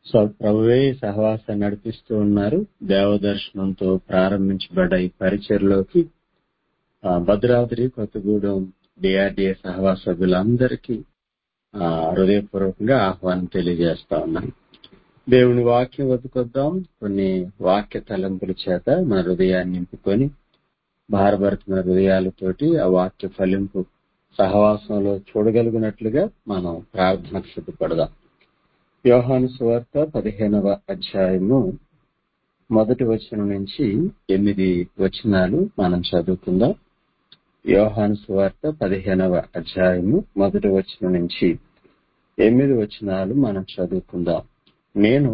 So ప్రభువే ఈ సహవాసాన్ని నడిపిస్తూ ఉన్నారు దేవదర్శనంతో ప్రారంభించబడ్డ ఈ పరిచయలోకి ఆ, భద్రాద్రి కొత్తగూడెం డిఆర్డిఏ సహవాస సభ్యులందరికీ ఆ, హృదయపూర్వకంగా ఆహ్వానం తెలియజేస్తా ఉన్నాను దేవుని వాక్యం వదుకొద్దాం కొన్ని వాక్య తలంపుల చేత మన హృదయాన్ని నింపుకొని భారభరతమైన హృదయాలతోటి ఆ వాక్య ఫలింపు సహవాసంలో చూడగలిగినట్లుగా మనం ప్రార్థనకు సిద్ధపడదాం యోహాను సువార్త పదిహేనవ అధ్యాయము మొదటి వచనం నుంచి ఎనిమిది వచనాలు మనం చదువుకుందాం యోహాను సువార్త పదిహేనవ అధ్యాయము మొదటి వచనం నుంచి ఎనిమిది వచనాలు మనం చదువుకుందాం నేను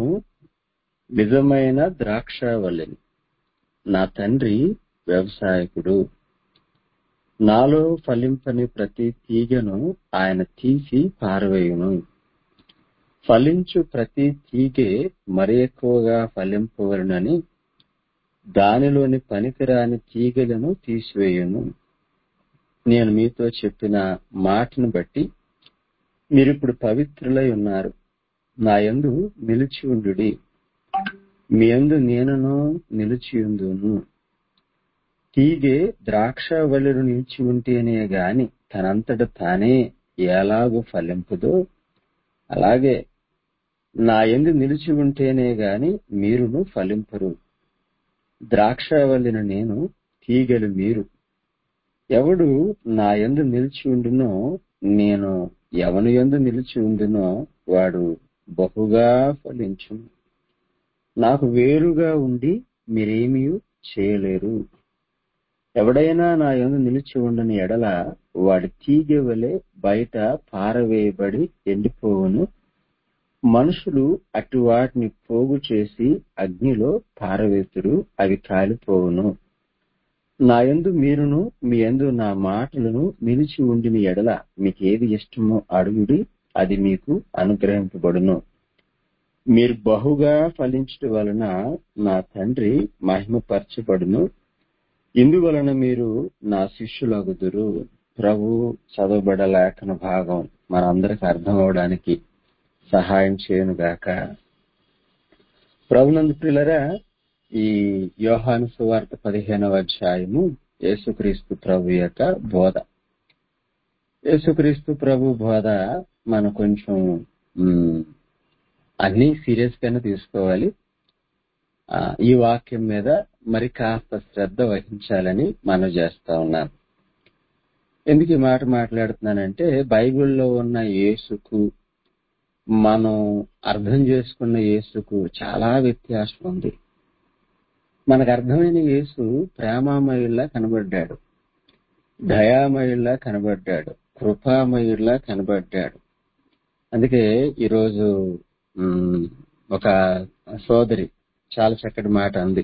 నిజమైన ద్రాక్షావల్లిని నా తండ్రి వ్యవసాయకుడు నాలో ఫలింపని ప్రతి తీగను ఆయన తీసి పారవేయును ఫలించు ప్రతి తీగే మరి ఎక్కువగా ఫలింపవలనని దానిలోని పనికిరాని తీగలను తీసివేయును నేను మీతో చెప్పిన మాటను బట్టి మీరిప్పుడు పవిత్రులై ఉన్నారు నా యందు నిలిచి ఉండుడి మీ యందు నేనును నిలిచియుందును తీగే ద్రాక్షవల్లిని నిలిచి ఉంటేనే గాని తనంతట తానే ఎలాగూ ఫలింపుదో అలాగే నా ఎందు నిలిచి ఉంటేనే గాని మీరును ఫలింపరు ద్రాక్షవల్లిని నేను తీగలు మీరు ఎవడు నా ఎందు నిలిచి ఉండునో నేను ఎవని ఎందు నిలిచి ఉండునో వాడు బహుగా ఫలించును నాకు వేరుగా ఉండి మీరేమీ చేయలేరు ఎవడైనా నా యందు నిలిచి ఉండని ఎడల వాడి తీగ వలె బయట పారవేయబడి ఎండిపోవును మనుషులు అటు వాటిని పోగు చేసి అగ్నిలో పారవేతురు అవి కాలిపోవును నా యందు మీరును మీ యందు నా మాటలను నిలిచి ఉండిన ఎడల మీకు ఏది ఇష్టమో అడుగుడి అది మీకు అనుగ్రహింపబడును మీరు బహుగా ఫలించడం వలన నా తండ్రి మహిమపరచబడును ఇందువలన మీరు నా శిష్యులగుదురు ప్రభు చదవబడ లేఖన భాగం మనందరికి అర్థం అవడానికి సహాయం చేయను గాక ప్రభునందు పిల్లరా ఈ యోహాను సువార్త పదిహేనవ అధ్యాయము యేసుక్రీస్తు ప్రభు యొక్క బోధ యేసుక్రీస్తు ప్రభు బోధ మనం కొంచెం మ్, అన్ని సీరియస్ గానే తీసుకోవాలి ఆ, ఈ వాక్యం మీద మరి కాస్త శ్రద్ధ వహించాలని మనం చేస్తా ఉన్నాను ఎందుకు ఈ మాట మాట్లాడుతున్నానంటే బైబిల్లో ఉన్న యేసుకు మనం అర్థం చేసుకున్న యేసుకు చాలా వ్యత్యాసం ఉంది మనకు అర్థమైన యేసు ప్రేమామయుల్లా కనబడ్డాడు దయామయుల్లా కనబడ్డాడు కృపామయుల్లా కనబడ్డాడు అందుకే ఈరోజు మ్, ఒక సోదరి చాలా చక్కటి మాట అంది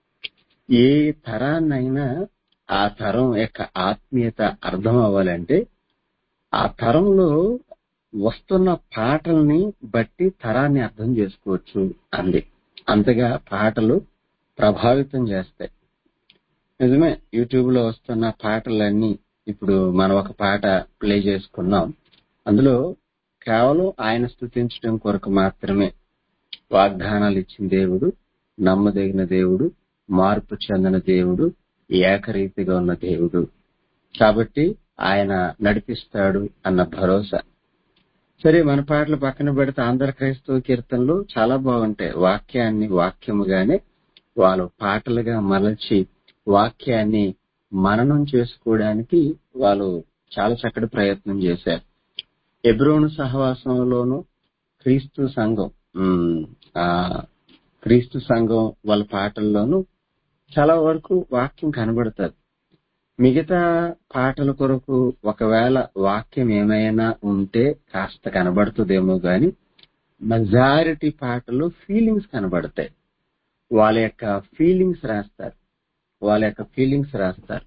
ఏ తరాన్నైనా ఆ తరం యొక్క ఆత్మీయత అర్థం అవ్వాలంటే ఆ తరంలో వస్తున్న పాటల్ని బట్టి తరాన్ని అర్థం చేసుకోవచ్చు అంది అంతగా పాటలు ప్రభావితం చేస్తాయి నిజమే యూట్యూబ్ లో వస్తున్న పాటలన్నీ ఇప్పుడు మనం ఒక పాట ప్లే చేసుకున్నాం అందులో కేవలం ఆయన స్థుతించడం కొరకు మాత్రమే వాగ్దానాలు ఇచ్చిన దేవుడు నమ్మదగిన దేవుడు మార్పు చెందిన దేవుడు ఏకరీతిగా ఉన్న దేవుడు కాబట్టి ఆయన నడిపిస్తాడు అన్న భరోసా సరే మన పాటలు పక్కన పెడితే ఆంధ్ర క్రైస్తవ కీర్తనలు చాలా బాగుంటాయి వాక్యాన్ని వాక్యముగానే వాళ్ళు పాటలుగా మలచి వాక్యాన్ని మననం చేసుకోవడానికి వాళ్ళు చాలా చక్కటి ప్రయత్నం చేశారు ఎబ్రోను సహవాసంలోను క్రీస్తు సంఘం ఉమ్, ఆ క్రీస్తు సంఘం వాళ్ళ పాటల్లోనూ చాలా వరకు వాక్యం కనబడుతుంది మిగతా పాటల కొరకు ఒకవేళ వాక్యం ఏమైనా ఉంటే కాస్త కనబడుతుందేమో గాని మెజారిటీ పాటలు ఫీలింగ్స్ కనబడతాయి వాళ్ళ యొక్క ఫీలింగ్స్ రాస్తారు వాళ్ళ యొక్క ఫీలింగ్స్ రాస్తారు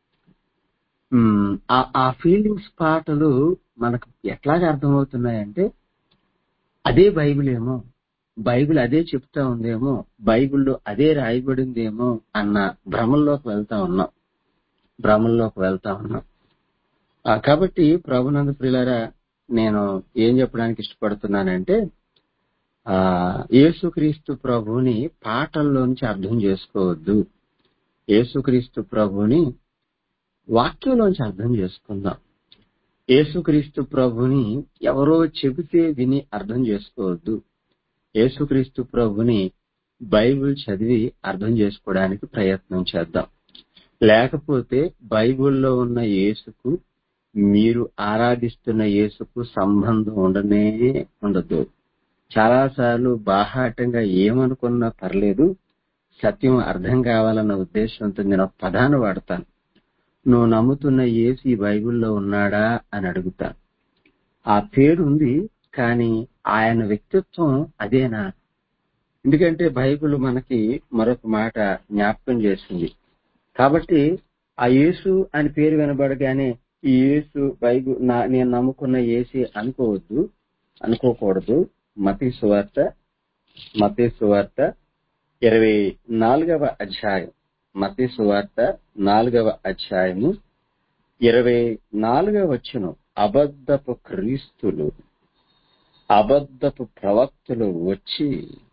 ఉమ్, ఆ ఆ ఫీలింగ్స్ పాటలు మనకు ఎట్లాగా అర్థమవుతున్నాయంటే అదే బైబిల్ ఏమో బైబిల్ అదే చెప్తా ఉందేమో బైబిల్లో అదే రాయబడిందేమో అన్న భ్రమంలోకి వెళ్తా ఉన్నాం భ్రమంలోకి వెళ్తా ఉన్నాం ఆ, కాబట్టి ప్రభునంద ప్రియులారా నేను ఏం చెప్పడానికి ఇష్టపడుతున్నానంటే ఆ యేసుక్రీస్తు ప్రభుని పాటల్లోంచి అర్థం చేసుకోవద్దు యేసుక్రీస్తు ప్రభుని వాక్యంలోంచి అర్థం చేసుకుందాం యేసుక్రీస్తు ప్రభుని ఎవరో చెబితే విని అర్థం చేసుకోవద్దు యేసుక్రీస్తు ప్రభుని బైబిల్ చదివి అర్థం చేసుకోవడానికి ప్రయత్నం చేద్దాం లేకపోతే బైబిల్లో ఉన్న యేసుకు మీరు ఆరాధిస్తున్న యేసుకు సంబంధం ఉండనే ఉండదు చాలాసార్లు బాహాటంగా ఏమనుకున్నా పర్లేదు సత్యం అర్థం కావాలన్న ఉద్దేశంతో నేను ఒక పదాన్ని వాడతాను నువ్వు నమ్ముతున్న యేసు ఈ బైబిల్లో ఉన్నాడా అని అడుగుతాను ఆ పేరు ఉంది కానీ ఆయన వ్యక్తిత్వం అదేనా ఎందుకంటే బైబిల్ మనకి మరొక మాట జ్ఞాపకం చేసింది కాబట్టి ఆ యేసు అని పేరు వినబడగానే ఈ యేసు బైబిల్ నా నేను నమ్ముకున్న యేసి అనుకోవద్దు అనుకోకూడదు మతీ సువార్త మతీ సువార్త ఇరవై నాలుగవ అధ్యాయం మతీ సువార్త నాలుగవ అధ్యాయము ఇరవై నాలుగవ వచ్చును అబద్ధపు క్రీస్తులు అబద్ధపు ప్రవక్తలు వచ్చి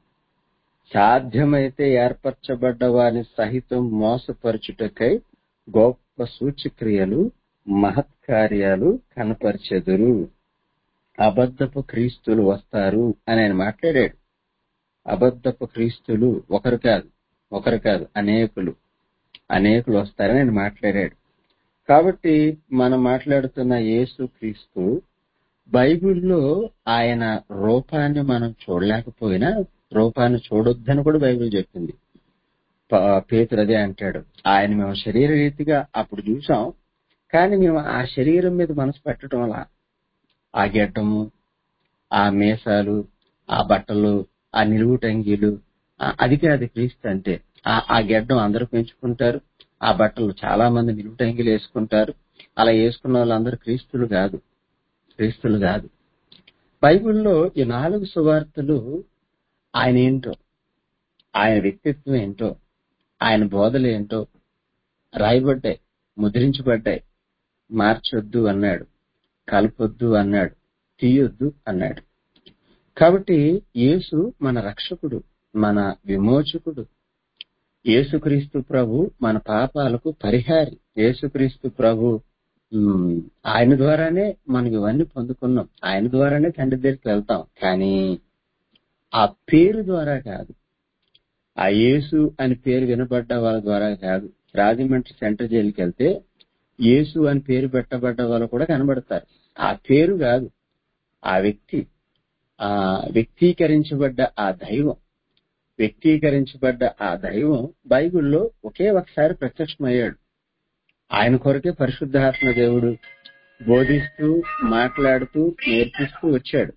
సాధ్యమైతే ఏర్పరచబడ్డ వారిని సహితం మోసపరచుటకై గొప్ప సూచక్రియలు మహత్కార్యాలు కనపరిచెదురు అబద్ధపు క్రీస్తులు వస్తారు అని ఆయన మాట్లాడాడు అబద్ధపు క్రీస్తులు ఒకరు కాదు ఒకరు కాదు అనేకులు అనేకులు వస్తారని ఆయన మాట్లాడాడు కాబట్టి మనం మాట్లాడుతున్న యేసు క్రీస్తు బైబిల్లో ఆయన రూపాన్ని మనం చూడలేకపోయినా రూపాన్ని చూడొద్దని కూడా బైబిల్ చెప్పింది ప- పేతురు అదే అంటాడు ఆయన మేము శరీర రీతిగా అప్పుడు చూసాం కానీ మేము ఆ శరీరం మీద మనసు పెట్టడం వల్ల ఆ గెడ్డము ఆ మీసాలు ఆ బట్టలు ఆ నిలువుటంగీలు ఆ- అది కాదు క్రీస్తు అంటే ఆ ఆ గెడ్డం అందరూ పెంచుకుంటారు ఆ బట్టలు చాలా మంది నిలువుటంగీలు వేసుకుంటారు అలా వేసుకున్న వాళ్ళందరూ క్రీస్తులు కాదు క్రీస్తులు కాదు బైబిల్లో ఈ నాలుగు సువార్తలు ఆయన ఏంటో ఆయన వ్యక్తిత్వం ఏంటో ఆయన బోధలు ఏంటో రాయబడ్డాయి ముద్రించబడ్డాయి మార్చొద్దు అన్నాడు కలపొద్దు అన్నాడు తీయొద్దు అన్నాడు కాబట్టి యేసు మన రక్షకుడు మన విమోచకుడు యేసుక్రీస్తు ప్రభు మన పాపాలకు పరిహారి యేసుక్రీస్తు ప్రభు ఉమ్, ఆయన ద్వారానే మనం ఇవన్నీ పొందుకున్నాం ఆయన ద్వారానే తండ్రి దగ్గరికి వెళ్తాం కానీ ఆ పేరు ద్వారా కాదు ఆ యేసు అని పేరు వినబడ్డ వాళ్ళ ద్వారా కాదు రాజమండ్రి సెంట్రల్ జైలుకి వెళ్తే యేసు అని పేరు పెట్టబడ్డ వాళ్ళు కూడా కనబడతారు ఆ పేరు కాదు ఆ వ్యక్తి ఆ వ్యక్తీకరించబడ్డ ఆ దైవం వ్యక్తీకరించబడ్డ ఆ దైవం బైబిల్లో ఒకే ఒకసారి ప్రత్యక్షమయ్యాడు ఆయన కొరకే పరిశుద్ధాత్మ దేవుడు బోధిస్తూ మాట్లాడుతూ నేర్పిస్తూ వచ్చాడు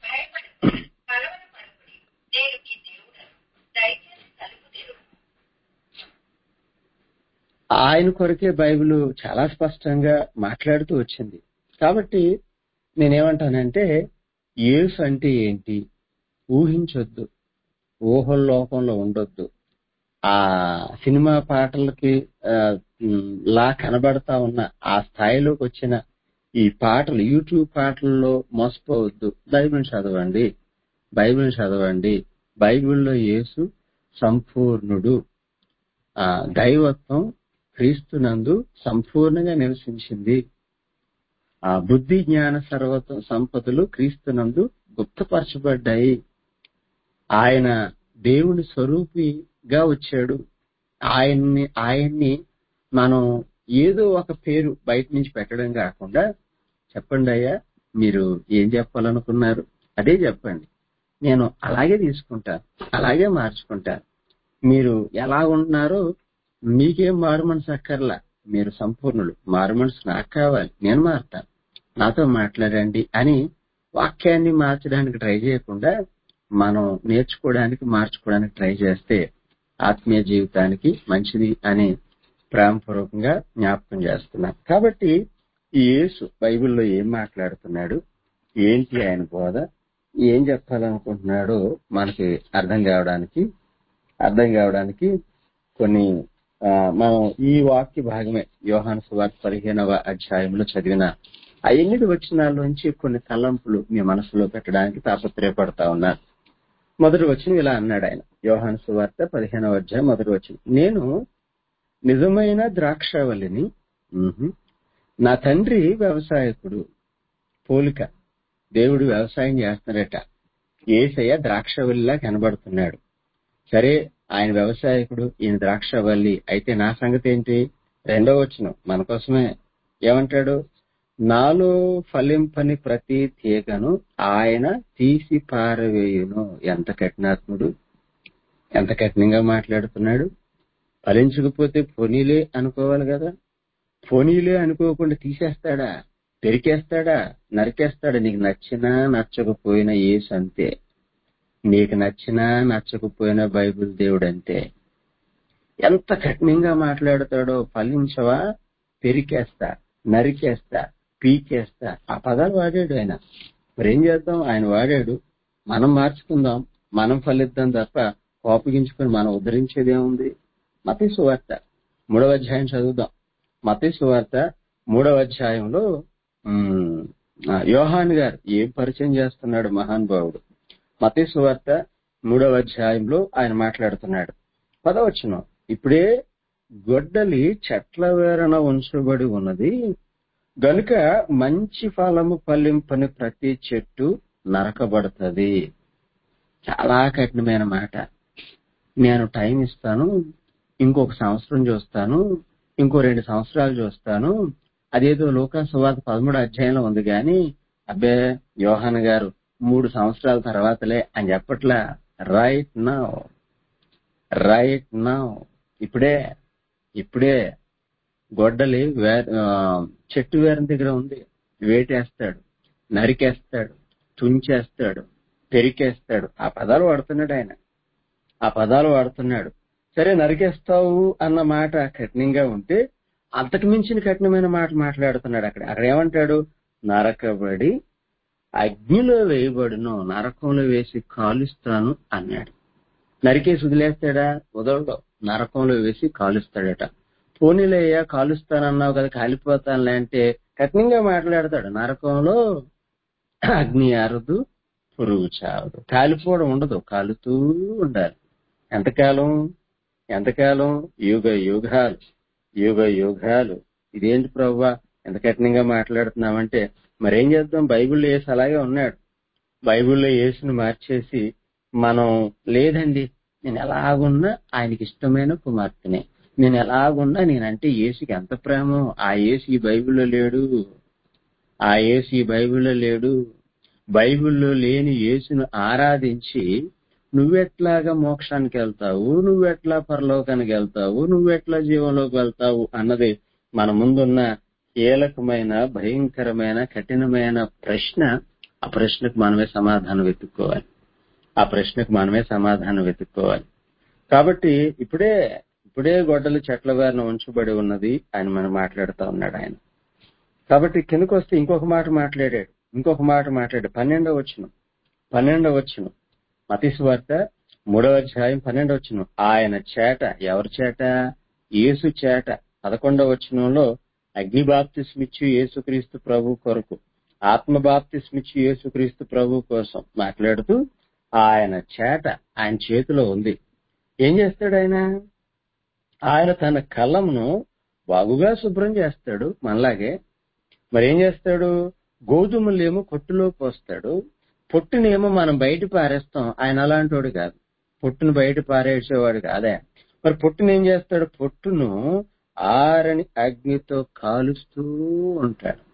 ఆయన కొరకే బైబిల్ చాలా స్పష్టంగా మాట్లాడుతూ వచ్చింది కాబట్టి నేనేమంటానంటే యేసు అంటే ఏంటి ఊహించొద్దు ఊహల్లోకంలో ఉండొద్దు ఆ సినిమా పాటలకి ఆ, ఉమ్, లా కనబడతా ఉన్న ఆ స్థాయిలోకి వచ్చిన ఈ పాటలు యూట్యూబ్ పాటల్లో మోసపోవద్దు బైబిల్ చదవండి బైబిల్ చదవండి బైబిల్లో యేసు సంపూర్ణుడు ఆ దైవత్వం క్రీస్తునందు సంపూర్ణంగా నివసించింది ఆ బుద్ధి జ్ఞాన సర్వత సంపదలు క్రీస్తునందు గుప్తపరచబడ్డాయి ఆయన దేవుని స్వరూపిగా వచ్చాడు ఆయన్ని ఆయన్ని మనం ఏదో ఒక పేరు బయట నుంచి పెట్టడం కాకుండా చెప్పండి అయ్యా మీరు ఏం చెప్పాలనుకున్నారు అదే చెప్పండి నేను అలాగే తీసుకుంటాను అలాగే మార్చుకుంటాను మీరు ఎలా ఉంటున్నారో మీకేం మారు మనసు అక్కర్లా మీరు సంపూర్ణులు మారు మనసు నాకు కావాలి నేను మారుతాను నాతో మాట్లాడండి అని వాక్యాన్ని మార్చడానికి ట్రై చేయకుండా మనం నేర్చుకోవడానికి మార్చుకోవడానికి ట్రై చేస్తే ఆత్మీయ జీవితానికి మంచిది అని ప్రేమపూర్వకంగా జ్ఞాపకం చేస్తున్నాను కాబట్టి ఈ యేసు బైబిల్లో ఏం మాట్లాడుతున్నాడు ఏంటి ఆయన బోధ ఏం చెప్పాలనుకుంటున్నాడో మనకి అర్థం కావడానికి అర్థం కావడానికి కొన్ని ఆ, మనం ఈ వాక్య భాగమే యోహాను సువార్త పదిహేనవ అధ్యాయంలో చదివిన ఆ ఎనిమిది వచనాల నుంచి కొన్ని తలంపులు మీ మనసులో పెట్టడానికి తాపత్రయపడతా ఉన్నారు మొదటి వచ్చిన ఇలా అన్నాడు ఆయన యోహాను సువార్త పదిహేనవ అధ్యాయం మొదటి వచ్చిన నేను నిజమైన ద్రాక్షవల్లిని మ్హూ. నా తండ్రి వ్యవసాయకుడు పోలిక దేవుడు వ్యవసాయం చేస్తున్నాడట ఏసయ్య ద్రాక్షవల్లిలా కనబడుతున్నాడు సరే ఆయన వ్యవసాయకుడు ఈయన ద్రాక్షవల్లి అయితే నా సంగతి ఏంటి రెండో వచ్చిన మన కోసమే ఏమంటాడు నాలో ఫలింపని ప్రతి తీగను ఆయన తీసి పారవేయును ఎంత కఠినాత్ముడు ఎంత కఠినంగా మాట్లాడుతున్నాడు ఫలించకపోతే పోనీలే అనుకోవాలి కదా పోనీలే అనుకోకుండా తీసేస్తాడా పెరికేస్తాడా నరికేస్తాడా నీకు నచ్చినా నచ్చకపోయినా ఏసు అంతే నీకు నచ్చినా నచ్చకపోయినా బైబిల్ దేవుడు అంతే ఎంత కఠినంగా మాట్లాడతాడో ఫలించవా పెరికేస్తా నరికేస్తా పీకేస్తా ఆ పదాలు వాడాడు ఆయన మరేం చేద్దాం ఆయన వాడాడు మనం మార్చుకుందాం మనం ఫలిద్దాం తప్ప కోపగించుకొని మనం ఉద్ధరించేదేముంది మత సువార్త మూడవ అధ్యాయం చదువుదాం మత సువార్త మూడవ అధ్యాయంలో ఉమ్, ఆ, యోహాన్ గారు ఏం పరిచయం చేస్తున్నాడు మహానుభావుడు మత సువార్త మూడవ అధ్యాయంలో ఆయన మాట్లాడుతున్నాడు పదవచనం ఇప్పుడే గొడ్డలి చెట్ల వేరన ఉంచబడి ఉన్నది గనుక మంచి ఫలము ఫలింపని ప్రతి చెట్టు నరకబడుతుంది చాలా కఠినమైన మాట నేను టైం ఇస్తాను ఇంకొక సంవత్సరం చూస్తాను ఇంకో రెండు సంవత్సరాలు చూస్తాను అదేదో లోకా సువార్త పదమూడు అధ్యాయంలో ఉంది కానీ అబ్బే యోహాన్ గారు మూడు సంవత్సరాల తర్వాతలే అని చెప్పట్లా రైట్ నౌ రైట్ నౌ ఇప్పుడే ఇప్పుడే గొడ్డలి వే- ఆ, చెట్టు వేరం దగ్గర ఉంది వేటేస్తాడు నరికేస్తాడు తుంచేస్తాడు పెరికేస్తాడు ఆ పదాలు వాడుతున్నాడు ఆయన ఆ పదాలు వాడుతున్నాడు సరే నరికేస్తావు అన్న మాట కఠినంగా ఉంటే అంతకు మించిన కఠినమైన మాట మాట్లాడుతున్నాడు అక్కడ అక్కడ ఏమంటాడు నరకబడి అగ్నిలో వేయబడును నరకంలో వేసి కాలుస్తాను అన్నాడు నరికేసి వదిలేస్తాడా వదలడు నరకంలో వేసి కాలుస్తాడట పోనీలయ్యా కాలుస్తానన్నావు కదా కాలిపోతానులే అంటే కఠినంగా మాట్లాడతాడు నరకంలో అగ్ని ఆరదు పురుగు చావదు కాలిపోవడం ఉండదు కాలుతూ ఉండాలి ఎంతకాలం ఎంతకాలం యుగ యుగాలు యుగ యుగాలు ఇదేంటి ప్రవ్వా ఎంత కఠినంగా మాట్లాడుతున్నామంటే మరేం చేద్దాం బైబిల్లో వేసి అలాగే ఉన్నాడు బైబిల్లో యేసుని మార్చేసి మనం లేదండి నేను ఎలాగున్నా ఆయనకి ఇష్టమైన కుమార్తెనే నేను ఎలాగున్నా నేనంటే యేసుకి ఎంత ప్రేమో ఆ యేసు ఈ బైబిల్లో లేడు ఆ యేసు ఈ బైబిల్లో లేడు బైబిల్లో లేని యేసును ఆరాధించి నువ్వెట్లాగా మోక్షానికి వెళ్తావు నువ్వెట్లా పరలోకానికి వెళ్తావు నువ్వెట్లా జీవంలోకి వెళ్తావు అన్నది మన ముందున్న కీలకమైన భయంకరమైన కఠినమైన ప్రశ్న ఆ ప్రశ్నకు మనమే సమాధానం వెతుక్కోవాలి ఆ ప్రశ్నకు మనమే సమాధానం వెతుక్కోవాలి కాబట్టి ఇప్పుడే ఇప్పుడే గొడ్డలు చెట్ల వారిన ఉంచబడి ఉన్నది ఆయన మనం మాట్లాడుతూ ఉన్నాడు ఆయన కాబట్టి కిందకు వస్తే ఇంకొక మాట మాట్లాడాడు ఇంకొక మాట మాట్లాడాడు పన్నెండవ వచ్చిన పన్నెండవ వచ్చిన మతీశ్వార్త మూడవ అధ్యాయం పన్నెండవ వచ్చిన ఆయన చేట ఎవరి చేట యేసు చేట పదకొండవ వచనంలో అగ్ని బాప్తిస్మిచ్చు యేసుక్రీస్తు ప్రభు కొరకు ఆత్మ బాప్తిస్మిచ్చు యేసుక్రీస్తు ప్రభు కోసం మాట్లాడుతూ ఆయన చేట ఆయన చేతిలో ఉంది ఏం చేస్తాడు ఆయన ఆయన తన కళ్ళమును బాగుగా శుభ్రం చేస్తాడు మనలాగే మరి ఏం చేస్తాడు గోధుమలేమో కొట్టులో పోస్తాడు పొట్టునేమో మనం బయట పారేస్తాం ఆయన అలాంటోడు కాదు పొట్టును బయట పారేసేవాడు కాదే మరి పొట్టును ఏం చేస్తాడు పొట్టును ఆరని అగ్నితో కాలుస్తూ ఉంటాడు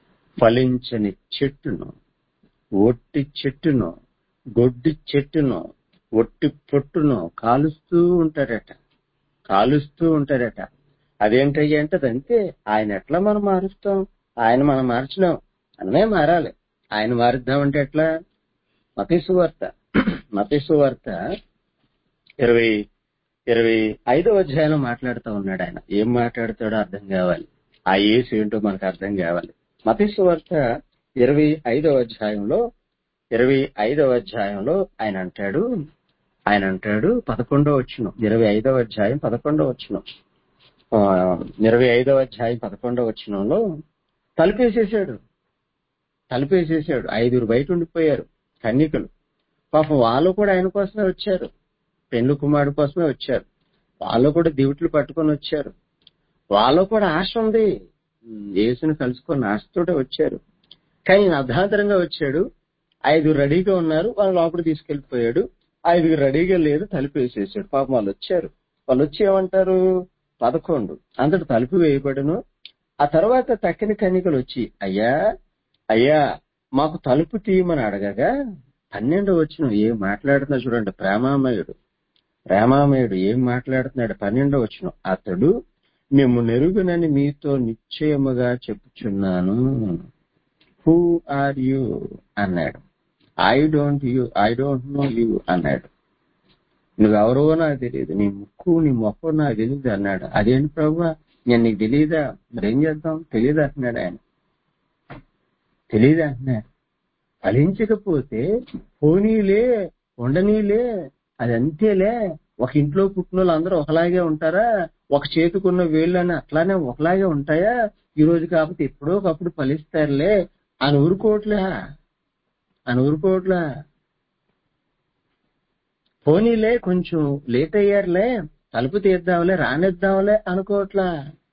ఫలించని చెట్టును ఒట్టి చెట్టును గొడ్డి చెట్టును ఒట్టి పొట్టును కాలుస్తూ ఉంటాడట కాలుస్తూ ఉంటాడట అదేంటయ్య అంటే అదంతే ఆయన ఎట్లా మనం మారుస్తాం ఆయన మనం మార్చలేం మనమే మారాలి ఆయన మారుద్దామంటే ఎట్లా మతీసు వార్త మతీసు వార్త ఇరవై ఇరవై ఐదవ అధ్యాయంలో మాట్లాడుతూ ఉన్నాడు ఆయన ఏం మాట్లాడతాడో అర్థం కావాలి ఆ ఏసు ఏంటో మనకు అర్థం కావాలి మతీసు వార్త ఇరవై ఐదవ అధ్యాయంలో ఇరవై ఐదవ అధ్యాయంలో ఆయన అంటాడు ఆయన అంటాడు పదకొండో వచ్చును ఇరవై ఐదవ అధ్యాయం పదకొండో వచ్చును ఇరవై ఐదవ అధ్యాయం పదకొండో వచ్చినంలో తలుపేసేసాడు తలుపేసేసాడు ఐదుగురు బయట ఉండిపోయారు కన్యకలు పాపం వాళ్ళు కూడా ఆయన కోసమే వచ్చారు పెండ్లు కుమారుడు కోసమే వచ్చారు వాళ్ళు కూడా దివిట్లు పట్టుకొని వచ్చారు వాళ్ళు కూడా ఆశ ఉంది యేసుని కలుసుకొని ఆశతోటే వచ్చారు కానీ ఈయన అర్ధాంతరంగా వచ్చాడు ఐదుగురు రెడీగా ఉన్నారు వాళ్ళు లోపల తీసుకెళ్లిపోయాడు ఐదుగురు రెడీగా లేదు తలుపు వేసేసాడు పాపం వాళ్ళు వచ్చారు వాళ్ళు వచ్చి ఏమంటారు పదకొండు అంతటి తలుపు వేయబడును ఆ తర్వాత తక్కిన కన్నికలు వచ్చి అయ్యా అయ్యా మాకు తలుపు తీయమని అడగగా పన్నెండు వచ్చిన ఏం మాట్లాడుతున్నా చూడండి ప్రేమామయుడు ప్రేమామయుడు ఏం మాట్లాడుతున్నాడు పన్నెండో వచ్చిన అతడు మేము నెరుగునని మీతో నిశ్చయముగా చెప్పుచున్నాను హూ ఆర్ యు అన్నాడు I don't you I don't know you అన్నాడు నువ్వెవరో నాకు తెలియదు నీ ముక్కు నీ మొక్క నాకు తెలియదు అన్నాడు అదేంటి ప్రభు నేను నీకు తెలియదా మరేం చేద్దాం తెలియదు అంటున్నాడు ఆయన తెలియదు అంటున్నాడు ఫలించకపోతే పోనీలే ఉండనీలే అది అంతేలే ఒక ఇంట్లో పుట్టిన వాళ్ళు అందరూ ఒకలాగే ఉంటారా ఒక చేతికున్న వేళ్ళని అట్లానే ఒకలాగే ఉంటాయా ఈ రోజు కాకపోతే ఎప్పుడో ఒకప్పుడు ఫలిస్తారులే అని ఊరుకోవట్లే అని ఊరుకోవట్లే పోనీలే కొంచెం లేట్ అయ్యారులే తలుపు తీద్దాంలే రానిద్దాంలే అనుకోవట్లా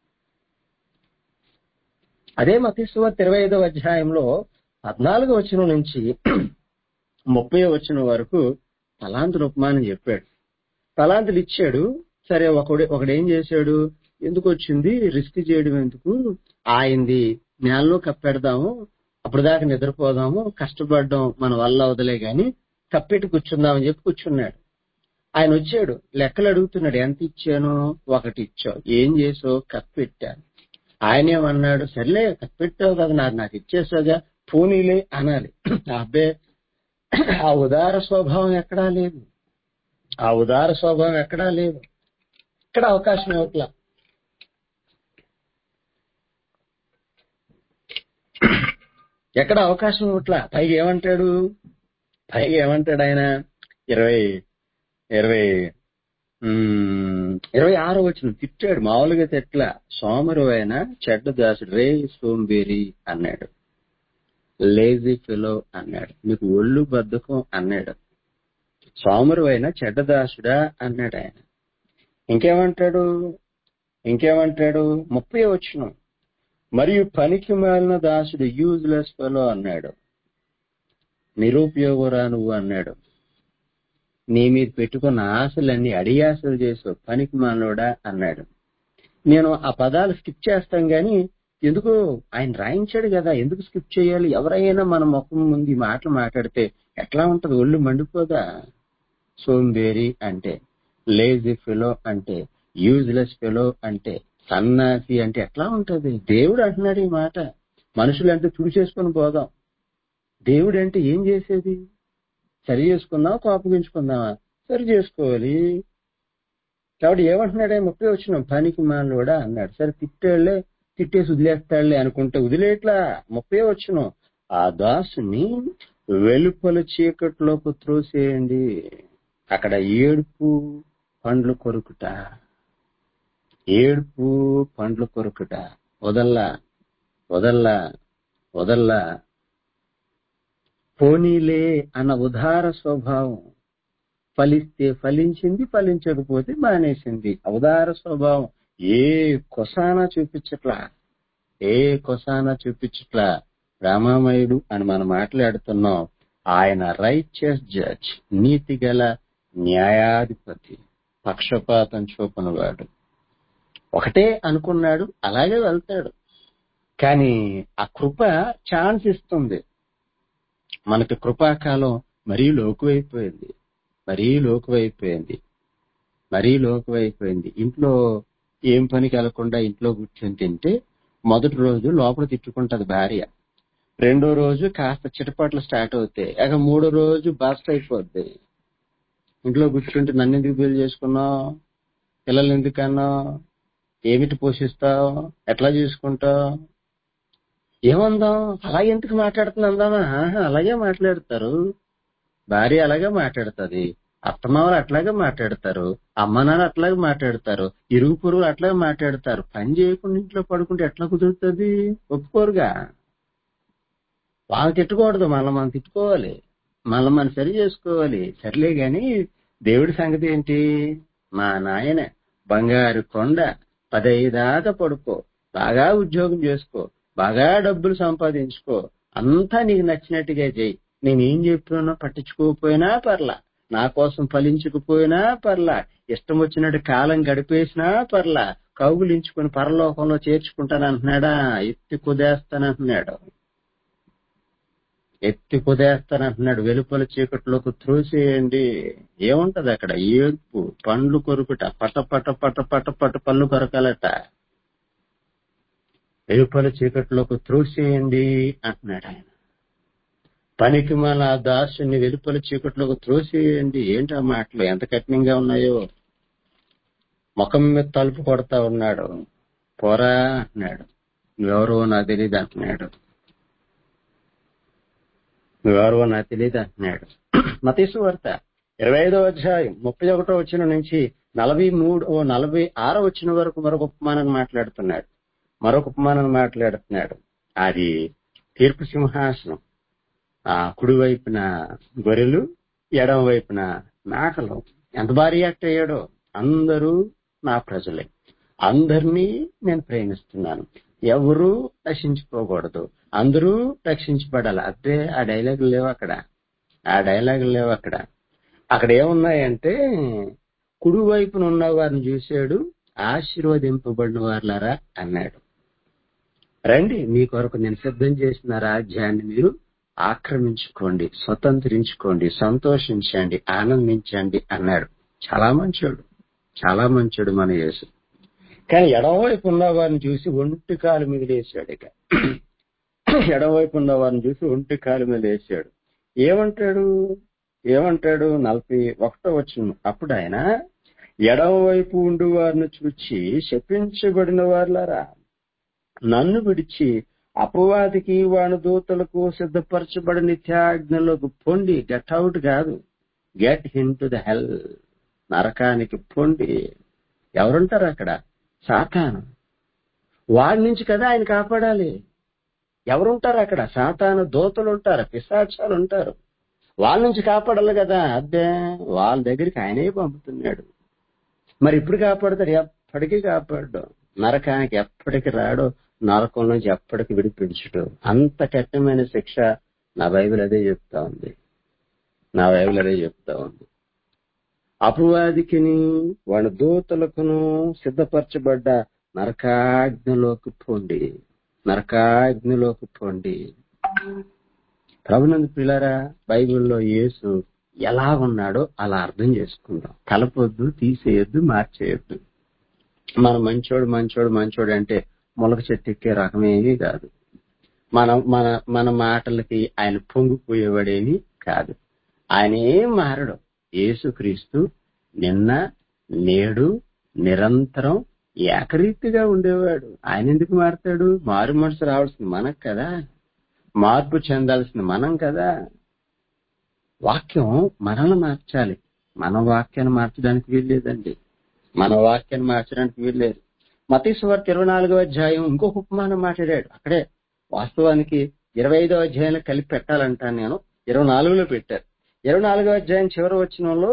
అదే మతీశ్వర్ ఇరవై ఐదవ అధ్యాయంలో పద్నాలుగు వచనం నుంచి ముప్పై వచనం వరకు తలాంతుల ఉపమానం చెప్పాడు తలాంతులు ఇచ్చాడు సరే ఒకడు ఒకడేం చేశాడు ఎందుకు వచ్చింది రిస్క్ చేయడం ఎందుకు ఆయింది నేలలో కప్పెడదాము అప్పుడు దాకా నిద్రపోదాము కష్టపడడం మన వల్ల అవదలే గాని కప్పెట్టి కూర్చుందామని చెప్పి కూర్చున్నాడు ఆయన వచ్చాడు లెక్కలు అడుగుతున్నాడు ఎంత ఇచ్చాను ఒకటి ఇచ్చావు ఏం చేసావు కప్పెట్టాను ఆయన ఏమన్నాడు సర్లే కప్పెట్టావు కదా నాకు నాకు ఇచ్చేసాగా పోనీలే అనాలి అబ్బే ఆ ఉదార స్వభావం ఎక్కడా లేదు ఆ ఉదార స్వభావం ఎక్కడా లేదు ఇక్కడ అవకాశం ఇవ్వట్లా ఎక్కడ అవకాశం ఇవ్వట్లా పైగా ఏమంటాడు పైగా ఏమంటాడు ఆయన ఇరవై ఇరవై ఉమ్, ఇరవై ఆరో వచ్చిన తిట్టాడు మామూలుగా తిట్లా సోమరు ఆయన చెడ్డ దాసుడు రే సోంబేరి అన్నాడు లేజీ ఫిలో అన్నాడు మీకు ఒళ్ళు బద్ధకం అన్నాడు సోమరు అయినా చెడ్డదాసుడా అన్నాడు ఆయన ఇంకేమంటాడు ఇంకేమంటాడు ముప్పై వచ్చిన మరియు పనికి మాలిన దాసుడు యూజ్లెస్ ఫెలో అన్నాడు నిరుపయోగరా నువ్వు అన్నాడు నీ మీద పెట్టుకున్న ఆశలన్నీ అడియాసలు చేసావు పనికి మానవుడా అన్నాడు నేను ఆ పదాలు స్కిప్ చేస్తాం గాని ఎందుకు ఆయన రాయించాడు కదా ఎందుకు స్కిప్ చేయాలి ఎవరైనా మన ముఖం ముందు ఈ మాటలు మాట్లాడితే ఎట్లా ఉంటది ఒళ్ళు మండిపోదా సోంబేరి అంటే లేజీ ఫెలో అంటే యూజ్లెస్ ఫెలో అంటే సన్నాసి అంటే ఎట్లా ఉంటది దేవుడు అంటున్నాడు ఈ మాట మనుషులు అంటే తుడి చేసుకొని పోదాం దేవుడు అంటే ఏం చేసేది సరి చేసుకుందాం కోపగించుకుందామా సరి చేసుకోవాలి కాబట్టి ఏమంటున్నాడే ముప్పై వచ్చిన పనికి మానవుడా అన్నాడు సరే తిట్టాళ్లే తిట్టేసి వదిలేస్తాడులే అనుకుంటే వదిలేట్లా ముప్పై వచ్చిన ఆ దాసుని వెలుపల చీకట్లోకి త్రోసేయండి అక్కడ ఏడుపు పండ్లు కొరుకుట ఏడుపు పండ్లు కొరుకుట వదల్లా వదల్లా వదల్లా పోనీలే అన్న ఉదార స్వభావం ఫలిస్తే ఫలించింది ఫలించకపోతే మానేసింది ఉదార స్వభావం ఏ కొసానా చూపించట్లా ఏ కొసానా చూపించట్లా రామామయుడు అని మనం మాట్లాడుతున్నాం ఆయన రైచియస్ జడ్జ్ నీతి గల న్యాయాధిపతి పక్షపాతం చూపనివాడు ఒకటే అనుకున్నాడు అలాగే వెళ్తాడు కానీ ఆ కృప ఛాన్స్ ఇస్తుంది మనకి కృపాకాలం మరీ లోకువైపోయింది మరీ లోకువైపోయింది మరీ లోకువైపోయింది ఇంట్లో ఏం పనికి వెళ్లకుండా ఇంట్లో కూర్చొని తింటే మొదటి రోజు లోపల తిట్టుకుంటది భార్య రెండో రోజు కాస్త చిటపట్లు స్టార్ట్ అవుతాయి ఇక మూడో రోజు బస్ట్ అయిపోద్ది ఇంట్లో కూర్చుంటే నన్ను ఎందుకు బిల్ చేసుకున్నావు పిల్లలు ఎందుకన్నావు ఏమిటి పోషిస్తావు ఎట్లా చూసుకుంటావు ఏమందాం అలాగే ఎందుకు మాట్లాడుతుంది అందామా ఆహా, అలాగే మాట్లాడతారు భార్య అలాగే మాట్లాడుతుంది అత్తమామలు అట్లాగే మాట్లాడతారు అమ్మ నాన్న అట్లాగే మాట్లాడతారు ఇరుగు పొరుగు అట్లాగే మాట్లాడతారు పని చేయకుండా ఇంట్లో పడుకుంటే ఎట్లా కుదురుతుంది ఒప్పుకోరుగా వాళ్ళు తిట్టుకూడదు మనం మనం తిట్టుకోవాలి మళ్ళీ మనం సరి చేసుకోవాలి సర్లే గాని దేవుడి సంగతి ఏంటి మా నాయన బంగారు కొండ పదైదాకా పడుకో బాగా ఉద్యోగం చేసుకో బాగా డబ్బులు సంపాదించుకో అంతా నీకు నచ్చినట్టుగా చెయ్యి నేనేం చెప్పినా పట్టించుకోకపోయినా పర్లా నా కోసం ఫలించకపోయినా పర్లా ఇష్టం వచ్చినట్టు కాలం గడిపేసినా పర్లా కౌగులించుకుని పరలోకంలో చేర్చుకుంటానంటున్నాడా ఎత్తి కుదేస్తానంటున్నాడు ఎత్తి కుదేస్తానంటున్నాడు వెలుపల చీకట్లోకి త్రోసేయండి ఏముంటది అక్కడ ఏడుపు పండ్లు కొరుకుట పట పట పట పట పట పళ్ళు కొరకాలట వెలుపల చీకట్లోకి త్రోసేయండి అంటున్నాడు ఆయన పనికి మన దాసుని వెలుపల చీకట్లోకి త్రోసేయండి ఏంటి ఆ మాటలు ఎంత కఠినంగా ఉన్నాయో ముఖం మీద తలుపు కొడతా ఉన్నాడు పోరా అంటున్నాడు నువ్వెవరో నాకు తెలియదు అంటున్నాడు నువ్వెవరో నాకు తెలియదు అంటున్నాడు మతీసు వార్త ఇరవై ఐదో అధ్యాయం ముప్పై ఒకటో వచ్చిన నుంచి నలభై మూడు ఓ నలభై ఆరో వచ్చిన వరకు మరొక ఉపమానాన్ని మాట్లాడుతున్నాడు మరొక ఉపమానాన్ని మాట్లాడుతున్నాడు అది తీర్పు సింహాసనం ఆ కుడి వైపున గొర్రెలు ఎడమ వైపున మేకలు ఎంత భారీ యాక్ట్ అయ్యాడో అందరూ నా ప్రజలే అందరినీ నేను ప్రేమిస్తున్నాను ఎవరూ రక్షించుకోకూడదు అందరూ రక్షించబడాలి అదే ఆ డైలాగులు లేవు అక్కడ ఆ డైలాగులు లేవు అక్కడ అక్కడ ఏమున్నాయంటే కుడి వైపున ఉన్న వారిని చూశాడు ఆశీర్వదింపబడిన వారులారా అన్నాడు రండి మీ కొరకు నేను సిద్ధం చేసిన రాజ్యాన్ని మీరు ఆక్రమించుకోండి స్వతంత్రించుకోండి సంతోషించండి ఆనందించండి అన్నాడు చాలా మంచోడు చాలా మంచోడు మన యేసు కానీ ఎడమవైపు ఉన్న వారిని చూసి ఒంటి కాలు మీద లేచాడు ఇక ఎడమవైపు ఉన్న వారిని చూసి ఒంటి కాలు మీద లేచాడు ఏమంటాడు ఏమంటాడు నలభై ఒకటో వచ్చిన అప్పుడు ఆయన ఎడమవైపు ఉండి వారిని చూచి శపించబడిన వారులారా నన్ను విడిచి అపవాదికి వాని దూతలకు సిద్ధపరచబడిన నిత్యాజ్ఞలోకి పొండి గెట్ అవుట్ కాదు get into the hell నరకానికి పొండి ఎవరుంటారు అక్కడ సాతాను వాడి నుంచి కదా ఆయన కాపాడాలి ఎవరుంటారు అక్కడ సాతాను దోతలు ఉంటారు పిశాచాలు ఉంటారు వాళ్ళ నుంచి కాపాడాలి కదా అదే వాళ్ళ దగ్గరికి ఆయనే పంపుతున్నాడు మరి ఇప్పుడు కాపాడతాడు ఎప్పటికీ కాపాడు నరకానికి ఎప్పటికి రాడు నరకం నుంచి ఎప్పటికి విడిపించడు అంత కఠినమైన శిక్ష నా బైబిల్ అదే చెప్తా ఉంది నా బైబిల్ అదే చెప్తా ఉంది అపవాదికిని వాడి దూతలకును సిద్ధపరచబడ్డ నరకాగ్నిలోకి పోండి నరకాగ్నిలోకి పోండి ప్రభునందు పిల్లరా బైబిల్లో యేసు ఎలా ఉన్నాడో అలా అర్థం చేసుకుందాం కలపొద్దు తీసేయొద్దు మార్చేయొద్దు మన మంచోడు మంచోడు మంచోడు అంటే మొలక చెట్టు ఎక్కే రకమేమీ కాదు మన మన మన మాటలకి ఆయన పొంగిపోయేవాడేమి కాదు ఆయన ఏం మారడు యేసుక్రీస్తు నిన్న నేడు నిరంతరం ఏకరీతిగా ఉండేవాడు ఆయన ఎందుకు మారతాడు మారు మనసు రావాల్సింది మనకు కదా మార్పు చెందాల్సింది మనం కదా వాక్యం మనల్ని మార్చాలి మన వాక్యాన్ని మార్చడానికి వీల్లేదండి మన వాక్యాన్ని మార్చడానికి వీల్లేదు మతీశ్వర్త ఇరవై నాలుగో అధ్యాయం ఇంకొక ఉపమానం మాట్లాడాడు అక్కడే వాస్తవానికి ఇరవై ఐదో అధ్యాయంలో కలిపి పెట్టాలంటాను నేను ఇరవై నాలుగులో పెట్టారు ఇరవై నాలుగో అధ్యాయం చివరి వచ్చినంలో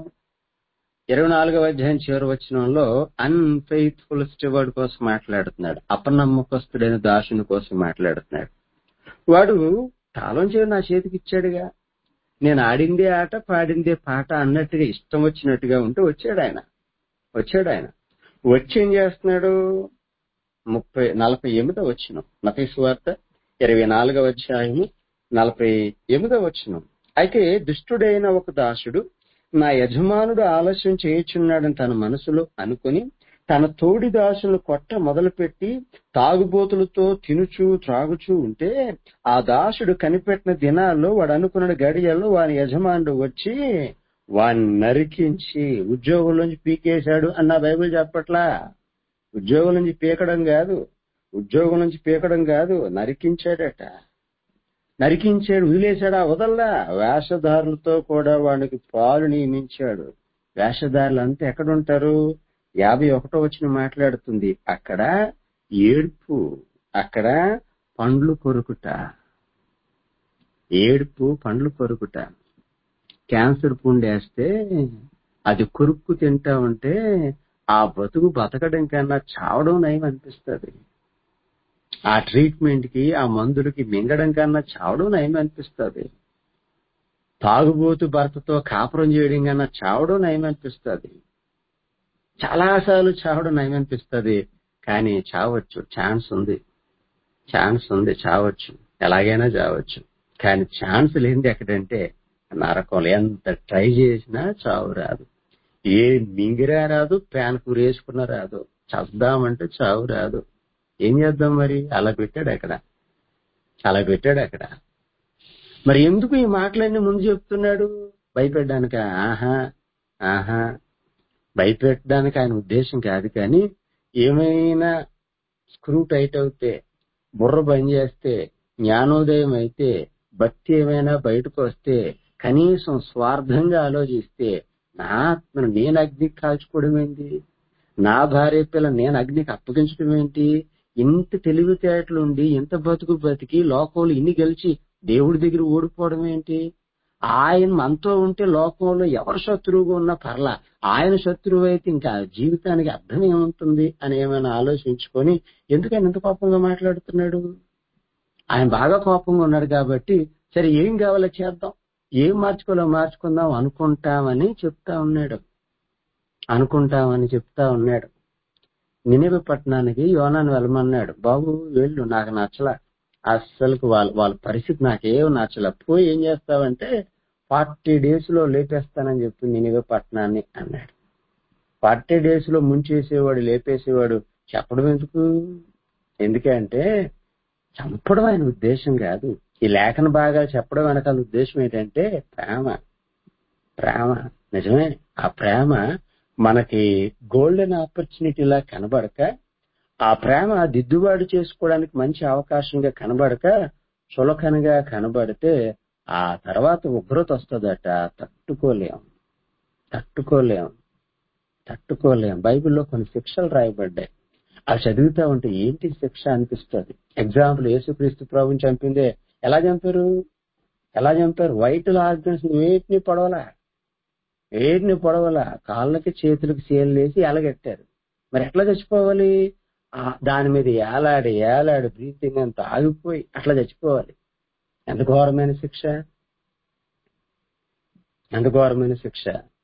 ఇరవై నాలుగవ అధ్యాయం చివరి వచ్చినంలో అన్ఫెయిత్ఫుల్ స్టివర్డ్ కోసం మాట్లాడుతున్నాడు అపనమ్మకస్తుడైన దాసుని కోసం మాట్లాడుతున్నాడు వాడు తాళం చేరు నా చేతికి ఇచ్చాడుగా నేను ఆడిందే ఆట పాడిందే పాట అన్నట్టుగా ఇష్టం వచ్చినట్టుగా ఉంటే వచ్చాడు ఆయన వచ్చాడు ఆయన వచ్చి ఏం చేస్తున్నాడు ముప్పై నలభై ఎనిమిదో వచ్చిన మతీసు వార్త ఇరవై నాలుగవ అధ్యాయము నలభై ఎనిమిదో వచ్చిన అయితే దుష్టుడైన ఒక దాసుడు నా యజమానుడు ఆలస్యం చేయుచున్నాడని తన మనసులో అనుకుని తన తోడి దాసులను కొట్ట మొదలుపెట్టి తాగుబోతులతో తినుచు త్రాగుచూ ఉంటే ఆ దాసుడు కనిపెట్టిన దినాల్లో వాడు అనుకున్న గడియల్లో వాని యజమానుడు వచ్చి వాని నరికించి ఉద్యోగం నుంచి పీకేశాడు అన్న బైబిల్ చెప్పట్లా ఉద్యోగం నుంచి పీకడం కాదు ఉద్యోగం నుంచి పీకడం కాదు నరికించాడట నరికించాడు వదిలేశాడు ఆ వదల్లా వేషధారులతో కూడా వాడికి పాలు నియమించాడు వేషధారులు అంతా ఎక్కడుంటారు యాభై ఒకటో వచ్చిన మాట్లాడుతుంది అక్కడ ఏడుపు అక్కడ పండ్లు కొరుకుట ఏడుపు పండ్లు కొరుకుట క్యాన్సర్ పుండేస్తే అది కొరుక్కు తింటా ఉంటే ఆ బతుకు బతకడం కన్నా చావడం నయం అనిపిస్తుంది ఆ ట్రీట్మెంట్ కి ఆ మందులకి మింగడం కన్నా చావడం నయం అనిపిస్తుంది తాగుబోతు భర్తతో కాపురం చేయడం కన్నా చావడం నయం అనిపిస్తుంది చాలాసార్లు చావడం నయం అనిపిస్తుంది కానీ చావచ్చు ఛాన్స్ ఉంది ఛాన్స్ ఉంది చావచ్చు ఎలాగైనా చావచ్చు కానీ ఛాన్స్ లేనిది ఎక్కడంటే నరకంలో ఎంత ట్రై చేసినా చావు రాదు ఏ మింగిరా రాదు ప్యాన్ కూరేసుకున్నా రాదు చద్దామంటే చావు రాదు ఏం చేద్దాం మరి అలా పెట్టాడు అక్కడ అలా పెట్టాడు అక్కడ మరి ఎందుకు ఈ మాటలన్నీ ముందు చెప్తున్నాడు భయపెట్టడానిక ఆహా ఆహా భయపెట్టడానికి ఆయన ఉద్దేశం కాదు కానీ ఏమైనా స్క్రూ టైట్ అవుతే బుర్ర బంద్ చేస్తే జ్ఞానోదయం అయితే భక్తి ఏమైనా బయటకు వస్తే కనీసం స్వార్థంగా ఆలోచిస్తే నా ఆత్మను నేను అగ్నికి కాల్చుకోవడం ఏంటి నా భార్య పిల్ల నేను అగ్నికి అప్పగించడం ఏంటి ఇంత తెలివితేటలుండి ఇంత బతుకు బతికి లోకంలో ఇన్ని గెలిచి దేవుడి దగ్గర ఓడిపోవడం ఏంటి ఆయన మనతో ఉంటే లోకంలో ఎవరు శత్రువుగా ఉన్నా పర్లా ఆయన శత్రువు అయితే ఇంకా జీవితానికి అర్థం ఏముంటుంది అని ఏమైనా ఆలోచించుకొని ఎందుకని ఇంత కోపంగా మాట్లాడుతున్నాడు ఆయన బాగా కోపంగా ఉన్నాడు కాబట్టి సరే ఏం కావాలో చేద్దాం ఏం మార్చుకోవాలో మార్చుకుందాం అనుకుంటామని చెప్తా ఉన్నాడు అనుకుంటామని చెప్తా ఉన్నాడు నినివే పట్టణానికి యోనాను వెళ్ళమన్నాడు బాబు వెళ్ళు నాకు నచ్చల అస్సలకు వాళ్ళ వాళ్ళ పరిస్థితి నాకేం నచ్చల పోయి ఏం చేస్తావంటే ఫార్టీ డేస్ లో లేపేస్తానని చెప్పి నినివే పట్టణాన్ని అన్నాడు ఫార్టీ డేస్ లో ముంచేసేవాడు లేపేసేవాడు చెప్పడం ఎందుకు ఎందుకంటే చంపడం ఆయన ఉద్దేశం కాదు ఈ లేఖన భాగాలు చెప్పడం వెనకాల ఉద్దేశం ఏంటంటే ప్రేమ ప్రేమ నిజమే ఆ ప్రేమ మనకి గోల్డెన్ ఆపర్చునిటీలా కనబడక ఆ ప్రేమ దిద్దుబాటు చేసుకోవడానికి మంచి అవకాశంగా కనబడక చులకనగా కనబడితే ఆ తర్వాత ఉగ్రత వస్తుందట తట్టుకోలేం తట్టుకోలేం తట్టుకోలేం బైబిల్లో కొన్ని శిక్షలు రాయబడ్డాయి అవి చదువుతా ఉంటే ఏంటి శిక్ష అనిపిస్తుంది ఎగ్జాంపుల్ యేసుక్రీస్తు ప్రభుని చంపిందే ఎలా చంపారు ఎలా చంపారు వైట్ ఆర్గన్స్ వేటిని పొడవలా వేటిని పొడవలా కాళ్ళకి చేతులకి సేలు వేసి ఎలగెట్టారు మరి ఎట్లా చచ్చిపోవాలి ఆ దాని మీద ఏలాడి ఏలాడి బ్రీతింగ్ అంతా ఆగిపోయి అట్లా చచ్చిపోవాలి ఎంత ఘోరమైన శిక్ష ఎంత ఘోరమైన శిక్ష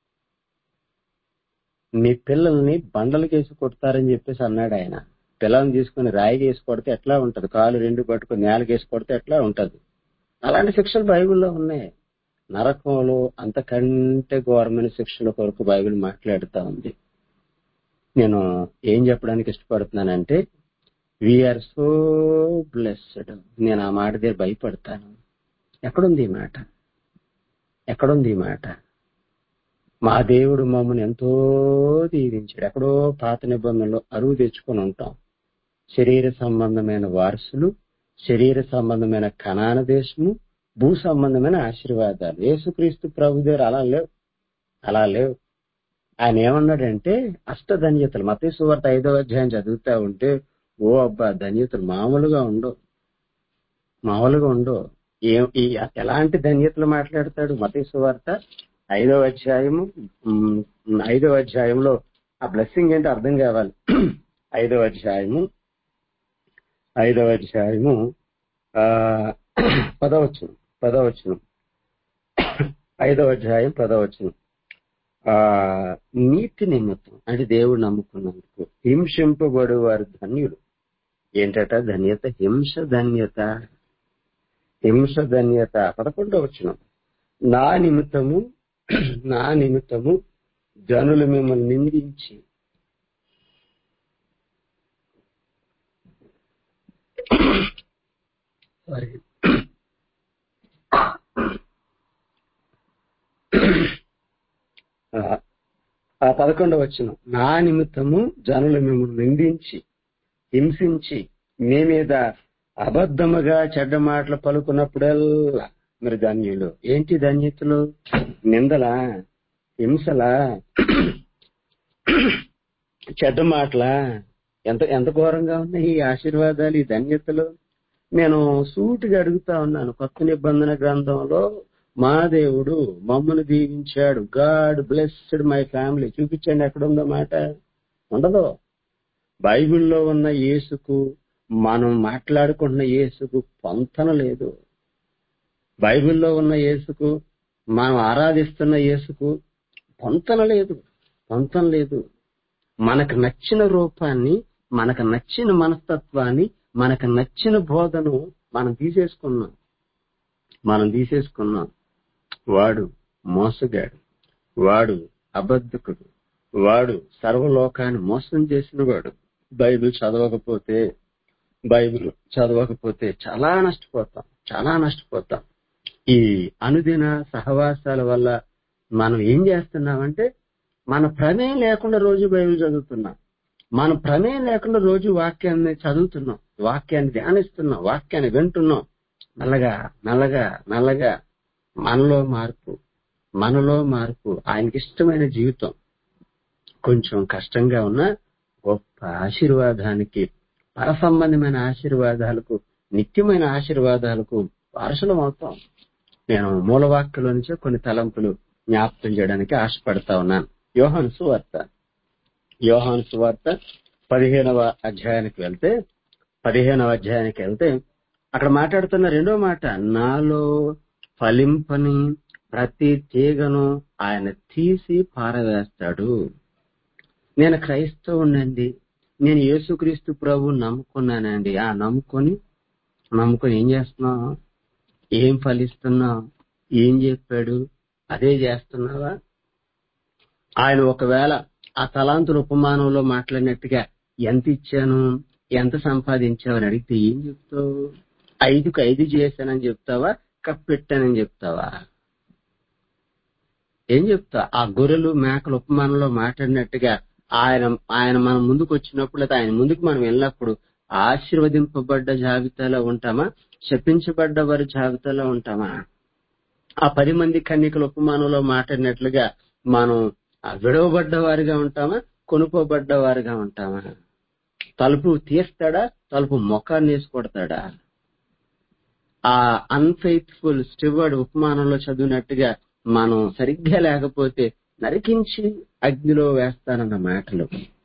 మీ పిల్లల్ని బండలకేసి కొడతారని చెప్పేసి అన్నాడు ఆయన పిల్లల్ని తీసుకుని రాయికి వేసి కొడితే ఎట్లా ఉంటది కాలు రెండు పట్టుకుని నేలకేసి కొడితే ఎట్లా ఉంటది అలాంటి శిక్షలు బైబిల్లో ఉన్నాయి నరకంలో అంతకంటే ఘోరమైన శిక్షల కొరకు బైబిల్ మాట్లాడుతా ఉంది నేను ఏం చెప్పడానికి ఇష్టపడుతున్నానంటే వీఆర్ సో బ్లెస్డ్ నేను ఆ మాట దగ్గర భయపడతాను ఎక్కడుంది ఈ మాట ఎక్కడుంది ఈ మాట మా దేవుడు మమ్మల్ని ఎంతో దీవించాడు ఎక్కడో పాత నిబంధనలో అరువు తెచ్చుకొని ఉంటాం శరీర సంబంధమైన వారసులు శరీర సంబంధమైన కణాన దేశము భూ సంబంధమైన ఆశీర్వాదాలు యేసుక్రీస్తు ప్రభు దగ్గర అలా లేవు అలా లేవు ఆయన ఏమన్నాడంటే అష్ట ధన్యతలు మత సువార్త ఐదవ అధ్యాయం చదువుతా ఉంటే ఓ అబ్బా ధన్యతలు మామూలుగా ఉండవు మామూలుగా ఉండవు ఏం ఈ ఎలాంటి ధన్యతలు మాట్లాడతాడు మత సువార్త ఐదవ అధ్యాయము ఉమ్, ఐదవ అధ్యాయంలో ఆ బ్లెస్సింగ్ ఏంటో అర్థం కావాలి ఐదవ అధ్యాయము ఐదవ అధ్యాయము ఆ పదవచ్చును పదవచ్చును ఐదవ అధ్యాయం పదవచ్చును ఆ నీతి నిమిత్తం అంటే దేవుడు నమ్ముకున్నందుకు హింసింపబడు వారు ధన్యులు ఏంటట ధన్యత హింస ధన్యత హింస ధన్యత పదకొండవ వచ్చిన నా నిమిత్తము నా నిమిత్తము జనులు మిమ్మల్ని నిందించి సారీ ఆ ఆ పదకొండవ వచ్చిన నా నిమిత్తము జనులు మిమ్మల్ని నిందించి హింసించి మీ మీద అబద్ధముగా చెడ్డ మాటలు పలుకున్నప్పుడల్లా మీరు ధన్యులు ఏంటి ధన్యతలు నిందలా హింసలా చెడ్డ మాటలా ఎంత ఎంత ఘోరంగా ఉన్నాయి ఈ ఆశీర్వాదాలు ఈ ధన్యతలు నేను సూటిగా అడుగుతా ఉన్నాను కొత్త నిబంధన గ్రంథంలో మా దేవుడు మమ్మను దీవించాడు గాడ్ బ్లెస్డ్ మై ఫ్యామిలీ చూపించండి ఎక్కడ ఉందో మాట ఉండదు బైబిల్లో ఉన్న యేసుకు మనం మాట్లాడుకుంటున్న యేసుకు పొంతన లేదు బైబిల్లో ఉన్న యేసుకు మనం ఆరాధిస్తున్న యేసుకు పొంతన లేదు పొంతన లేదు మనకు నచ్చిన రూపాన్ని మనకు నచ్చిన మనస్తత్వాన్ని మనకు నచ్చిన బోధను మనం తీసేసుకున్నాం మనం తీసేసుకున్నాం వాడు మోసగాడు వాడు అబద్ధకుడు వాడు సర్వలోకాన్ని మోసం చేసిన వాడు బైబిల్ చదవకపోతే బైబిల్ చదవకపోతే చాలా నష్టపోతాం చాలా నష్టపోతాం ఈ అనుదిన సహవాసాల వల్ల మనం ఏం చేస్తున్నామంటే మన ప్రమేయం లేకుండా రోజు బైబిల్ చదువుతున్నాం మన ప్రమేయం లేకుండా రోజు వాక్యాన్ని చదువుతున్నాం వాక్యాన్ని ధ్యానిస్తున్నాం వాక్యాన్ని వింటున్నాం మెల్లగా మెల్లగా మెల్లగా మనలో మార్పు మనలో మార్పు ఆయనకి ఇష్టమైన జీవితం కొంచెం కష్టంగా ఉన్న గొప్ప ఆశీర్వాదానికి పరసంబంధమైన ఆశీర్వాదాలకు నిత్యమైన ఆశీర్వాదాలకు వారసులం అవుతాం నేను మూలవాక్యలో నుంచే కొన్ని తలంపులు జ్ఞాపకం చేయడానికి ఆశపడతా ఉన్నాను యోహాను సువార్త యోహాను సువార్త పదిహేనవ అధ్యాయానికి వెళ్తే పదిహేనవ అధ్యాయానికి వెళ్తే అక్కడ మాట్లాడుతున్న రెండో మాట నాలో ఫలింపని ప్రతి తీగను ఆయన తీసి పారవేస్తాడు నేను క్రైస్తవునండి నేను యేసుక్రీస్తు ప్రభు నమ్ముకున్నానండి ఆ నమ్ముకొని నమ్ముకొని ఏం చేస్తున్నావు ఏం ఫలిస్తున్నావు ఏం చెప్పాడు అదే చేస్తున్నావా ఆయన ఒకవేళ ఆ తలాంతుల ఉపమానంలో మాట్లాడినట్టుగా ఎంత ఇచ్చాను ఎంత సంపాదించావని అడిగితే ఏం చెప్తావు ఐదుకు ఐదు చేశానని చెప్తావా కప్పెట్టానని చెప్తావా ఏం చెప్తా ఆ గొర్రెలు మేకల ఉపమానంలో మాట్లాడినట్టుగా ఆయన ఆయన మన ముందుకు వచ్చినప్పుడు లేదా ఆయన ముందుకు మనం వెళ్ళినప్పుడు ఆశీర్వదింపబడ్డ జాబితాలో ఉంటామా శపించబడ్డ వారి జాబితాలో ఉంటామా ఆ పది మంది కన్యకల ఉపమానంలో మాట్లాడినట్లుగా మనం ఆ విడవబడ్డ వారిగా ఉంటామా కొనుక్కోబడ్డ వారిగా ఉంటామా తలుపు తీస్తాడా తలుపు మొఖాన్ని వేసి కొడతాడా ఆ అన్ఫెయిత్ఫుల్ స్టివర్డ్ ఉపమానంలో చదివినట్టుగా మనం సరిగ్గా లేకపోతే నరికించి అగ్నిలో వేస్తానన్న మాటలు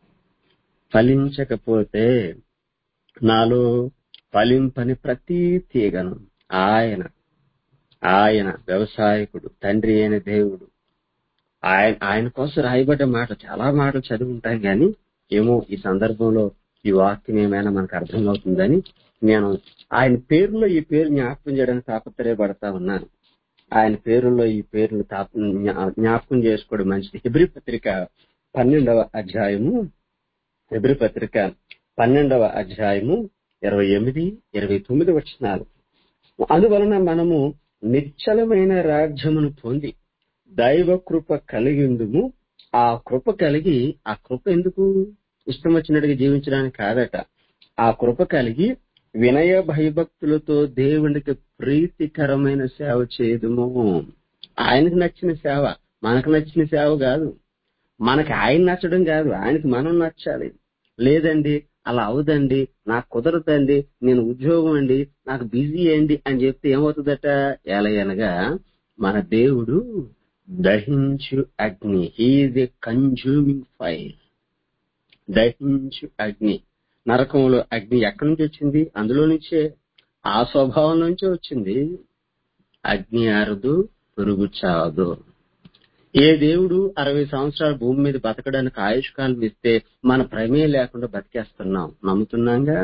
ఫలించకపోతే నాలో ఫలింపని ప్రతి తీగను ఆయన ఆయన వ్యవసాయకుడు తండ్రి అయిన దేవుడు ఆయన ఆయన కోసం రాయబడ్డ మాట చాలా మాటలు చదివి ఉంటాం కానీ ఏమో ఈ సందర్భంలో ఈ వాక్యం ఏమైనా మనకు అర్థమవుతుందని నేను ఆయన పేరులో ఈ పేరు జ్ఞాపకం చేయడానికి తాపత్రయపడతా ఉన్నాను ఆయన పేరులో ఈ పేర్లు తాప- జ్ఞా- జ్ఞాపకం చేసుకోవడం మంచిది హిబ్రి పత్రిక పన్నెండవ అధ్యాయము హిబ్రి పత్రిక పన్నెండవ అధ్యాయము ఇరవై ఎనిమిది ఇరవై తొమ్మిది వచ్చినాలు అందువలన మనము నిశ్చలమైన రాజ్యమును పొంది దైవ కృప కలిగిందుము ఆ కృప కలిగి ఆ కృప ఎందుకు ఇష్టం వచ్చినట్టుగా జీవించడానికి కాదట ఆ కృప కలిగి వినయ భయభక్తులతో దేవునికి ప్రీతికరమైన సేవ చేయదుము ఆయనకు నచ్చిన సేవ మనకు నచ్చిన సేవ కాదు మనకి ఆయన నచ్చడం కాదు ఆయనకి మనం నచ్చాలి లేదండి అలా అవదండి నాకు కుదరదండి నేను ఉద్యోగం అండి నాకు బిజీ అండి అని చెప్తే ఏమవుతుందట ఎలయనగా మన దేవుడు దహించు అగ్ని హీజ్ ఏ కన్జ్యూమింగ్ ఫైర్ దహించు అగ్ని నరకంలో అగ్ని ఎక్కడి నుంచి వచ్చింది అందులో నుంచే ఆ స్వభావం నుంచే వచ్చింది అగ్ని ఆరదు పురుగు చావదు ఏ దేవుడు అరవై సంవత్సరాల భూమి మీద బతకడానికి ఆయుష్కాలం ఇస్తే మన ప్రమేయం లేకుండా బతికేస్తున్నాం నమ్ముతున్నాంగా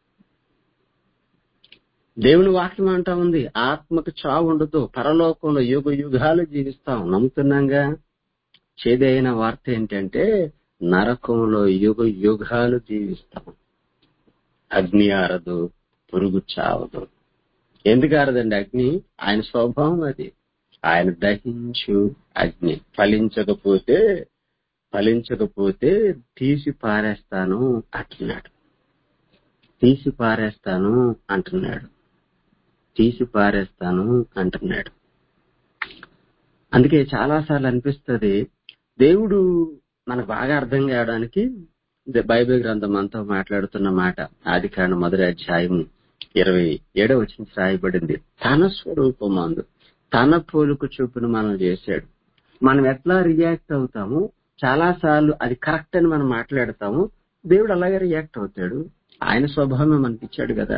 దేవుని వాక్యం అంటా ఉంది ఆత్మకు చావు ఉండదు పరలోకంలో యుగ యుగాలు జీవిస్తాం నమ్ముతున్నాంగా చేదైన వార్త ఏంటంటే నరకంలో యుగ యుగాలు జీవిస్తాం అగ్ని ఆరదు పురుగు చావదు ఎందుకు ఆరదండి అగ్ని ఆయన స్వభావం అది ఆయన దహించు అగ్ని ఫలించకపోతే ఫలించకపోతే తీసి పారేస్తాను అంటున్నాడు తీసి పారేస్తాను అంటున్నాడు తీసి పారేస్తాను అంటున్నాడు అందుకే చాలా సార్లు అనిపిస్తుంది దేవుడు మనకు బాగా అర్థం కావడానికి ఇది బైబిల్ గ్రంథం అంతా మాట్లాడుతున్న మాట ఆది కాండ మొదటి అధ్యాయం ఇరవై ఏడవ వచ్చిన రాయబడింది తన స్వరూపమందు తన పోలుకు చొప్పున మనం చేశాడు మనం ఎట్లా రియాక్ట్ అవుతాము చాలా సార్లు అది కరెక్ట్ అని మనం మాట్లాడతాము దేవుడు అలాగే రియాక్ట్ అవుతాడు ఆయన స్వభావమే మనకిచ్చాడు కదా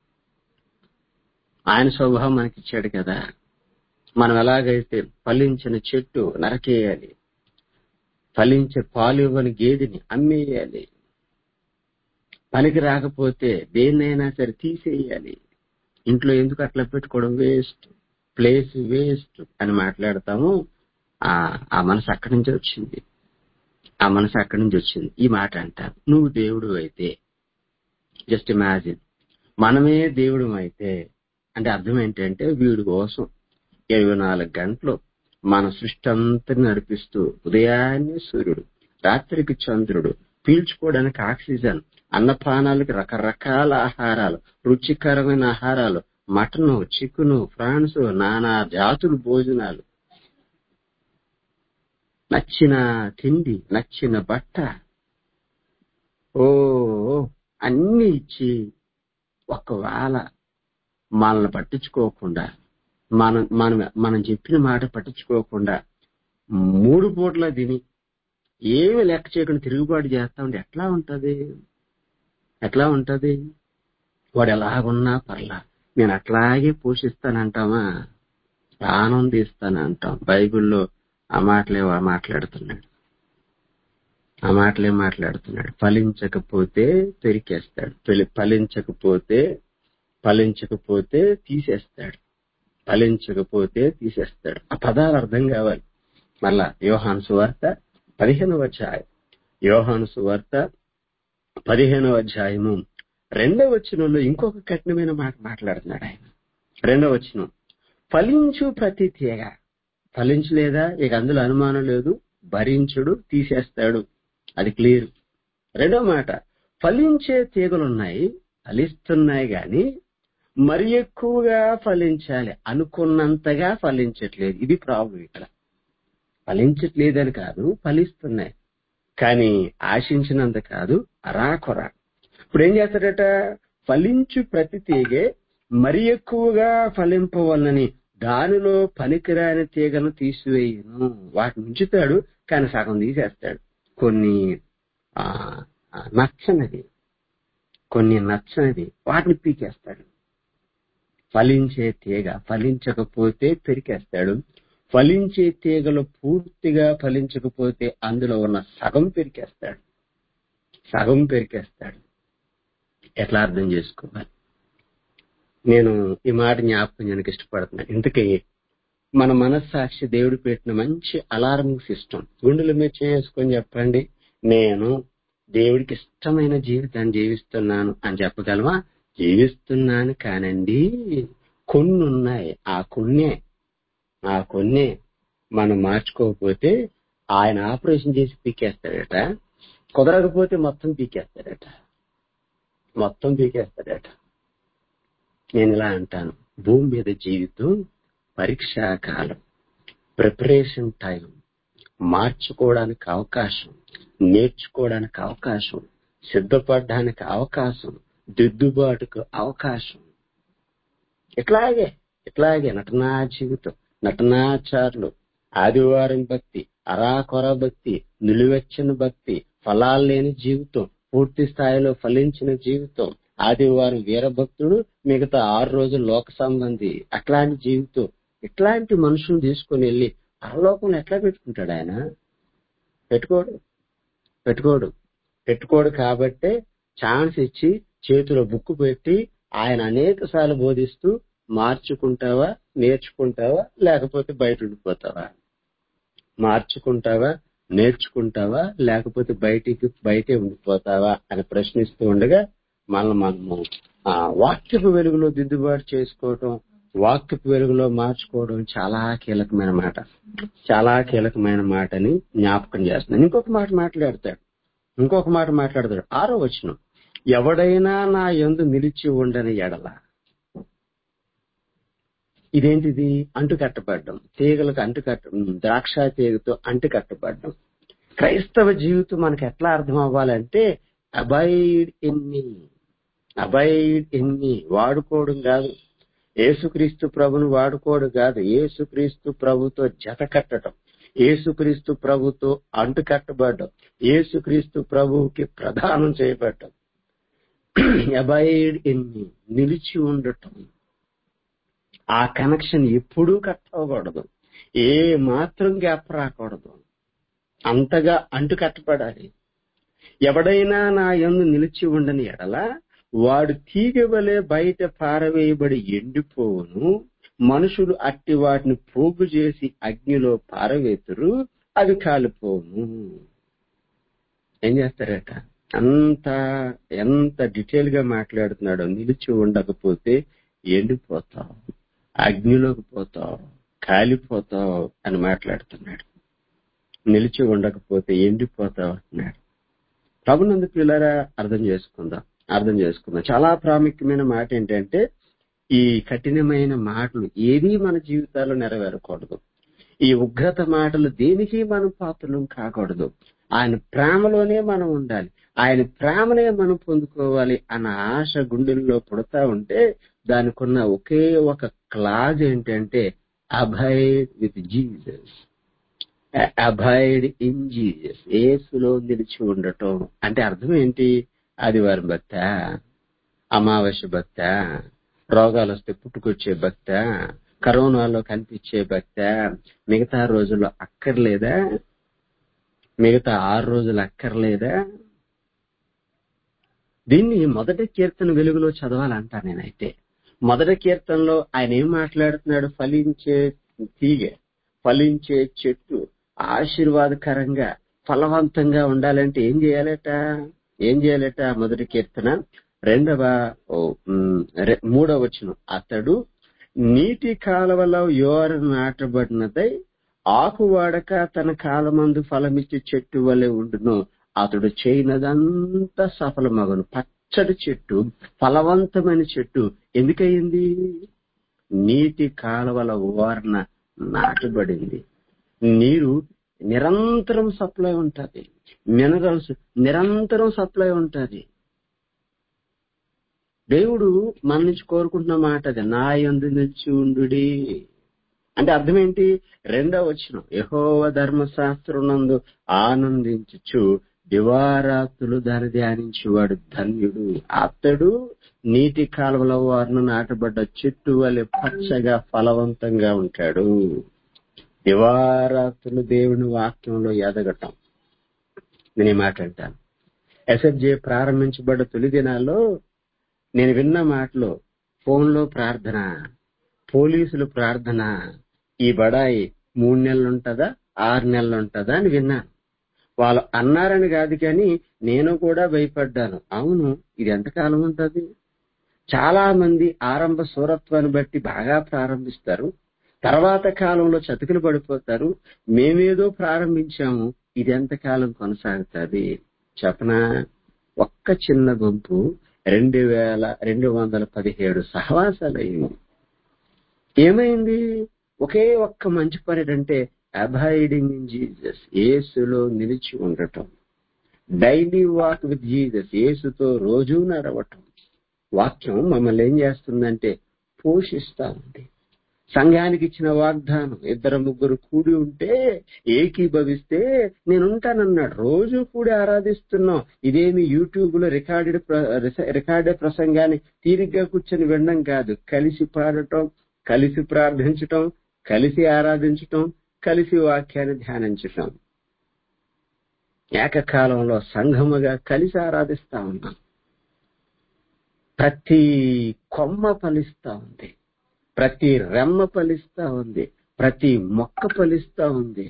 ఆయన స్వభావం మనకిచ్చాడు కదా మనం ఎలాగైతే ఫలించిన చెట్టు నరకేయాలి ఫలించే పాలు ఇవ్వని గేదెని అమ్మేయాలి పనికి రాకపోతే దేన్నైనా సరే తీసేయాలి ఇంట్లో ఎందుకు అట్లా పెట్టుకోవడం వేస్ట్ ప్లేస్ వేస్ట్ అని మాట్లాడతాము ఆ ఆ మనసు అక్కడి నుంచి వచ్చింది ఆ మనసు అక్కడి నుంచి వచ్చింది ఈ మాట అంటారు నువ్వు దేవుడు అయితే జస్ట్ ఇమాజిన్ మనమే దేవుడు అయితే అంటే అర్థం ఏంటంటే వీడి కోసం ఇరవై నాలుగు గంటలు మన సృష్టి అంతా నడిపిస్తూ ఉదయాన్నే సూర్యుడు రాత్రికి చంద్రుడు పీల్చుకోవడానికి ఆక్సిజన్ అన్నపానాలకి రకరకాల ఆహారాలు రుచికరమైన ఆహారాలు మటను చికెను ఫ్రాన్స్ నానా జాతులు భోజనాలు నచ్చిన తిండి నచ్చిన బట్ట ఓ అన్ని ఇచ్చి ఒకవేళ మనల్ని పట్టించుకోకుండా మనం మనం మనం చెప్పిన మాట పట్టించుకోకుండా మూడు పూట్ల తిని ఏమి లెక్క చేయకుండా తిరుగుబాటు చేస్తా ఉంటే ఎట్లా ఉంటది ఎట్లా ఉంటది వాడు ఎలాగున్నా పర్లా నేను అట్లాగే పోషిస్తానంటామా ఆనందిస్తానంటాం బైబిల్లో ఆ మాటలే వా- మాట్లాడుతున్నాడు ఆ మాటలే మాట్లాడుతున్నాడు ఫలించకపోతే పెరికేస్తాడు పెలి- ఫలించకపోతే ఫలించకపోతే తీసేస్తాడు ఫలించకపోతే తీసేస్తాడు ఆ పదాలు అర్థం కావాలి మళ్ళా యోహాను సువార్త పదిహేనవ అధ్యాయం యోహాను సువార్త పదిహేనవ అధ్యాయము రెండవ వచనంలో ఇంకొక కఠినమైన మాట మాట్లాడుతున్నాడు ఆయన రెండవ వచనం ఫలించు ప్రతి తీగ ఫలించలేదా ఇక అందులో అనుమానం లేదు భరించుడు తీసేస్తాడు అది క్లియర్ రెండో మాట ఫలించే తీగలున్నాయి ఫలిస్తున్నాయి గాని మరి ఎక్కువగా ఫలించాలి అనుకున్నంతగా ఫలించట్లేదు ఇది ప్రాబ్లం ఇక్కడ ఫలించట్లేదని కాదు ఫలిస్తున్నాయి కానీ ఆశించినంత కాదు అరాకొరా ఇప్పుడు ఏం చేస్తాడట ఫలించు ప్రతి తీగే మరి ఎక్కువగా ఫలింపవలనని దానిలో పనికిరాని తీగను తీసివేయను వాటిని ఉంచుతాడు కానీ సగం తీసేస్తాడు కొన్ని ఆ ఆ, నచ్చనిది కొన్ని నచ్చనిది వాటిని పీకేస్తాడు ఫలించే తీగ ఫలించకపోతే పెరికేస్తాడు ఫలించే తీగలు పూర్తిగా ఫలించకపోతే అందులో ఉన్న సగం పెరికేస్తాడు సగం పెరికేస్తాడు ఎట్లా అర్థం చేసుకోవాలి నేను ఈ మాట జ్ఞాపకం చేయడానికి ఇష్టపడుతున్నాను ఇంతకీ మన మనస్సాక్షి దేవుడు పెట్టిన మంచి అలారమింగ్ సిస్టమ్ గుండెల మీద చేసుకొని చెప్పండి నేను దేవుడికి ఇష్టమైన జీవితాన్ని జీవిస్తున్నాను అని చెప్పగలమా జీవిస్తున్నాను కానండి కొన్ని ఉన్నాయి ఆ కొన్నే ఆ కొన్నే మనం మార్చుకోకపోతే ఆయన ఆపరేషన్ చేసి పీకేస్తాడట కుదరకపోతే మొత్తం పీకేస్తాడట మొత్తం పీకేస్తాడట నేను ఇలా అంటాను భూమి మీద జీవితం పరీక్షా కాలం ప్రిపరేషన్ టైం మార్చుకోవడానికి అవకాశం నేర్చుకోవడానికి అవకాశం సిద్ధపడడానికి అవకాశం దిద్దుబాటుకు అవకాశం ఇట్లాగే ఇట్లాగే నటనా జీవితం నటనాచారులు ఆదివారం భక్తి అరాకొర భక్తి నిలువెచ్చని భక్తి ఫలాలు లేని జీవితం పూర్తి స్థాయిలో ఫలించిన జీవితం ఆదివారం వీరభక్తుడు మిగతా ఆరు రోజులు లోక సంబంధి అట్లాంటి జీవితం ఇట్లాంటి మనుషులు తీసుకుని వెళ్ళి పరలోకంలో ఎట్లా పెట్టుకుంటాడు ఆయన పెట్టుకోడు పెట్టుకోడు పెట్టుకోడు కాబట్టే ఛాన్స్ ఇచ్చి చేతిలో బుక్ పెట్టి ఆయన అనేక సార్లు బోధిస్తూ మార్చుకుంటావా నేర్చుకుంటావా లేకపోతే బయట ఉండిపోతావా మార్చుకుంటావా నేర్చుకుంటావా లేకపోతే బయటికి బయటే ఉండిపోతావా అని ప్రశ్నిస్తూ ఉండగా మనల్ని మనము ఆ వాక్యపు వెలుగులో దిద్దుబాటు చేసుకోవటం వాక్యపు వెలుగులో మార్చుకోవడం చాలా కీలకమైన మాట చాలా కీలకమైన మాటని జ్ఞాపకం చేస్తున్నాను ఇంకొక మాట మాట్లాడతాడు ఇంకొక మాట మాట్లాడతాడు ఆరో వచనం ఎవడైనా నా యందు నిలిచి ఉండని ఎడల ఇదేంటిది అంటు కట్టబడ్డం తీగలకు అంటు కట్ట ద్రాక్ష తీగతో అంటు కట్టబడ్డం క్రైస్తవ జీవితం మనకి ఎట్లా అర్థం అవ్వాలంటే abide in me abide in me వాడుకోవడం కాదు యేసుక్రీస్తు ప్రభును వాడుకోడు కాదు యేసుక్రీస్తు ప్రభుతో జత కట్టడం యేసుక్రీస్తు ప్రభుతో అంటు కట్టబడడం యేసుక్రీస్తు ప్రభువుకి ప్రదానం చేయబడటం అబైడ్ ఇన్ మీ నిలిచి ఉండటం ఆ కనెక్షన్ ఎప్పుడూ కట్ అవ్వకూడదు ఏ మాత్రం గ్యాప్ రాకూడదు అంతగా అంటు కట్టబడాలి ఎవడైనా నా యందు నిలిచి ఉండని ఎడల వాడు తీగవలే బయట పారవేయబడి ఎండిపోవును మనుషులు అట్టి వాటిని పోగు చేసి అగ్నిలో పారవేతురు అవి కాలిపోవును ఏం చేస్తారట అంత ఎంత డీటెయిల్ గా మాట్లాడుతున్నాడో నిలిచి ఉండకపోతే ఎండిపోతావు అగ్నిలోకి పోతావు కాలిపోతావు అని మాట్లాడుతున్నాడు నిలిచి ఉండకపోతే ఎండిపోతావు అంటున్నాడు ప్రభునందు పిల్లరా అర్థం చేసుకుందాం అర్థం చేసుకుందాం చాలా ప్రాముఖ్యమైన మాట ఏంటంటే ఈ కఠినమైన మాటలు ఏది మన జీవితాల్లో నెరవేరకూడదు ఈ ఉగ్రత మాటలు దేనికి మనం పాత్రలం కాకూడదు ఆయన ప్రేమలోనే మనం ఉండాలి ఆయన ప్రేమనే మనం పొందుకోవాలి అన్న ఆశ గుండెల్లో పుడతా ఉంటే దానికి ఉన్న ఒకే ఒక క్లాజ్ ఏంటంటే abide with Jesus abide in Jesus ఏసులో నిలిచి ఉండటం అంటే అర్థం ఏంటి ఆదివారం భక్త అమావాస్య భక్త రోగాలు వస్తే పుట్టుకొచ్చే భక్త కరోనాలో కనిపించే భక్త మిగతా రోజుల్లో అక్కర్లేదా మిగతా ఆరు రోజులు అక్కర్లేదా దీన్ని మొదటి కీర్తన వెలుగులో చదవాలంటా నేనైతే మొదటి కీర్తనలో ఆయన ఏం మాట్లాడుతున్నాడు ఫలించే తీగ ఫలించే చెట్టు ఆశీర్వాదకరంగా ఫలవంతంగా ఉండాలంటే ఏం చేయాలట ఏం చేయాలట మొదటి కీర్తన రెండవ ఓ, ఉమ్, రె- మూడవ వచనం అతడు నీటి కాలవలో యోర నాటబడినదై ఆకు వాడక తన కాలమందు ఫలమిచ్చి చెట్టు వలె ఉండును అతడు చేయనదంతా సఫలమగను పచ్చడి చెట్టు ఫలవంతమైన చెట్టు ఎందుకయింది నీటి కాలువల ఓరన నాటబడింది నీరు నిరంతరం సప్లై ఉంటది మినరల్స్ నిరంతరం సప్లై ఉంటది దేవుడు మన నుంచి కోరుకుంటున్న మాట అది నా యందు నిలిచి ఉండుడి అంటే అర్థం ఏంటి రెండవ వచ్చిన యహోవ ధర్మశాస్త్రం నందు ఆనందించుచు దివారాత్రులు దాని ధ్యానించేవాడు ధన్యుడు అతడు నీటి కాలువల వారిన నాటబడ్డ చెట్టు వలె పచ్చగా ఫలవంతంగా ఉంటాడు దివారాత్రులు దేవుని వాక్యంలో ఎదగటం నేను ఈ మాట అంటాను ఎస్ఎఫ్జే ప్రారంభించబడ్డ తొలి దినాల్లో నేను విన్న మాటలు ఫోన్లో ప్రార్థన పోలీసులు ప్రార్థన ఈ బడాయి మూడు నెలలు ఉంటదా ఆరు నెలలు ఉంటదా అని విన్నాను వాళ్ళు అన్నారని కాదు కానీ నేను కూడా భయపడ్డాను అవును ఇది ఎంతకాలం ఉంటది చాలా మంది ఆరంభ సూరత్వాన్ని బట్టి బాగా ప్రారంభిస్తారు తర్వాత కాలంలో చతికిలు పడిపోతారు మేమేదో ప్రారంభించాము ఇది ఎంతకాలం కొనసాగుతుంది చెప్పనా ఒక్క చిన్న గుంపు రెండు వేల రెండు వందల పదిహేడు సహవాసాలు అయింది ఏమైంది ఒకే ఒక్క మంచి పని ఏంటంటే అబాయిడింగ్ ఇన్ జీసస్ యేసులో నిలిచి ఉండటం డైలీ వాక్ విత్ జీసస్ యేసుతో రోజు నడవటం వాక్యం మమ్మల్ని ఏం చేస్తుందంటే పోషిస్తా ఉంది సంఘానికి ఇచ్చిన వాగ్దానం ఇద్దరు ముగ్గురు కూడి ఉంటే ఏకీభవిస్తే నేను ఉంటానన్నాడు రోజు కూడి ఆరాధిస్తున్నాం ఇదేమి యూట్యూబ్ లో రికార్డెడ్ రికార్డెడ్ ప్రసంగాన్ని తీరిగ్గా కూర్చొని వినడం కాదు కలిసి పాడటం కలిసి ప్రార్థించటం కలిసి ఆరాధించటం కలిసి వాక్యాన్ని ధ్యానించటం ఏకకాలంలో సంఘముగా కలిసి ఆరాధిస్తా ఉన్నాం ప్రతి కొమ్మ ఫలిస్తా ఉంది ప్రతి రెమ్మ ఫలిస్తా ఉంది ప్రతి మొక్క ఫలిస్తా ఉంది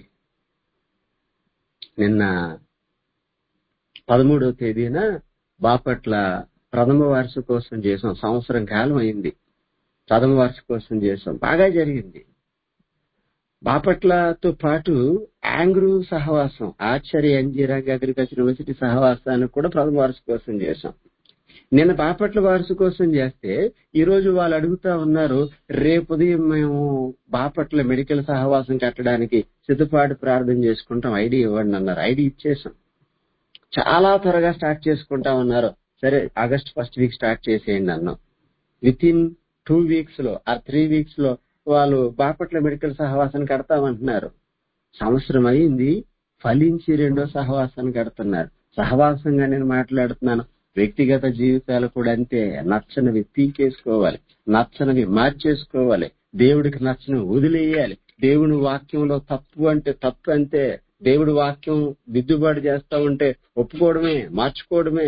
నిన్న పదమూడవ తేదీన బాపట్ల ప్రథమ వార్షికోత్సవం చేసాం సంవత్సరం కాలం అయింది ప్రథమ వార్షికోత్సవం చేసాం బాగా జరిగింది బాపట్లతో పాటు యాంగ్రూ సహవాసం ఆచార్య ఎన్జీరాంగ్ అగ్రికల్చర్ యూనివర్సిటీ సహవాసానికి కూడా ప్రథమ వార్షికోత్సవం చేసాం నిన్న బాపట్ల వార్షికోత్సవం చేస్తే ఈ రోజు వాళ్ళు అడుగుతా ఉన్నారు రేపు ఉదయం మేము బాపట్ల మెడికల్ సహవాసం కట్టడానికి సిద్ధపాటు ప్రార్థన చేసుకుంటాం ఐడి ఇవ్వండి అన్నారు ఐడి ఇచ్చేసాం చాలా త్వరగా స్టార్ట్ చేసుకుంటా ఉన్నారు సరే ఆగస్ట్ ఫస్ట్ వీక్ స్టార్ట్ చేసేయండి అన్నాం విత్ ఇన్ టూ వీక్స్ లో ఆ త్రీ వీక్స్ లో వాళ్ళు బాపట్ల మెడికల్ సహవాసాన్ని కడతామంటున్నారు సంవత్సరం అయింది ఫలించి రెండో సహవాసాన్ని కడుతున్నారు సహవాసంగా నేను మాట్లాడుతున్నాను వ్యక్తిగత జీవితాలు కూడా అంతే నచ్చనివి పీకేసుకోవాలి నచ్చనివి మార్చేసుకోవాలి దేవుడికి నచ్చనివి వదిలేయాలి దేవుని వాక్యంలో తప్పు అంటే తప్పు అంతే దేవుడి వాక్యం దిద్దుబాటు చేస్తా ఉంటే ఒప్పుకోవడమే మార్చుకోవడమే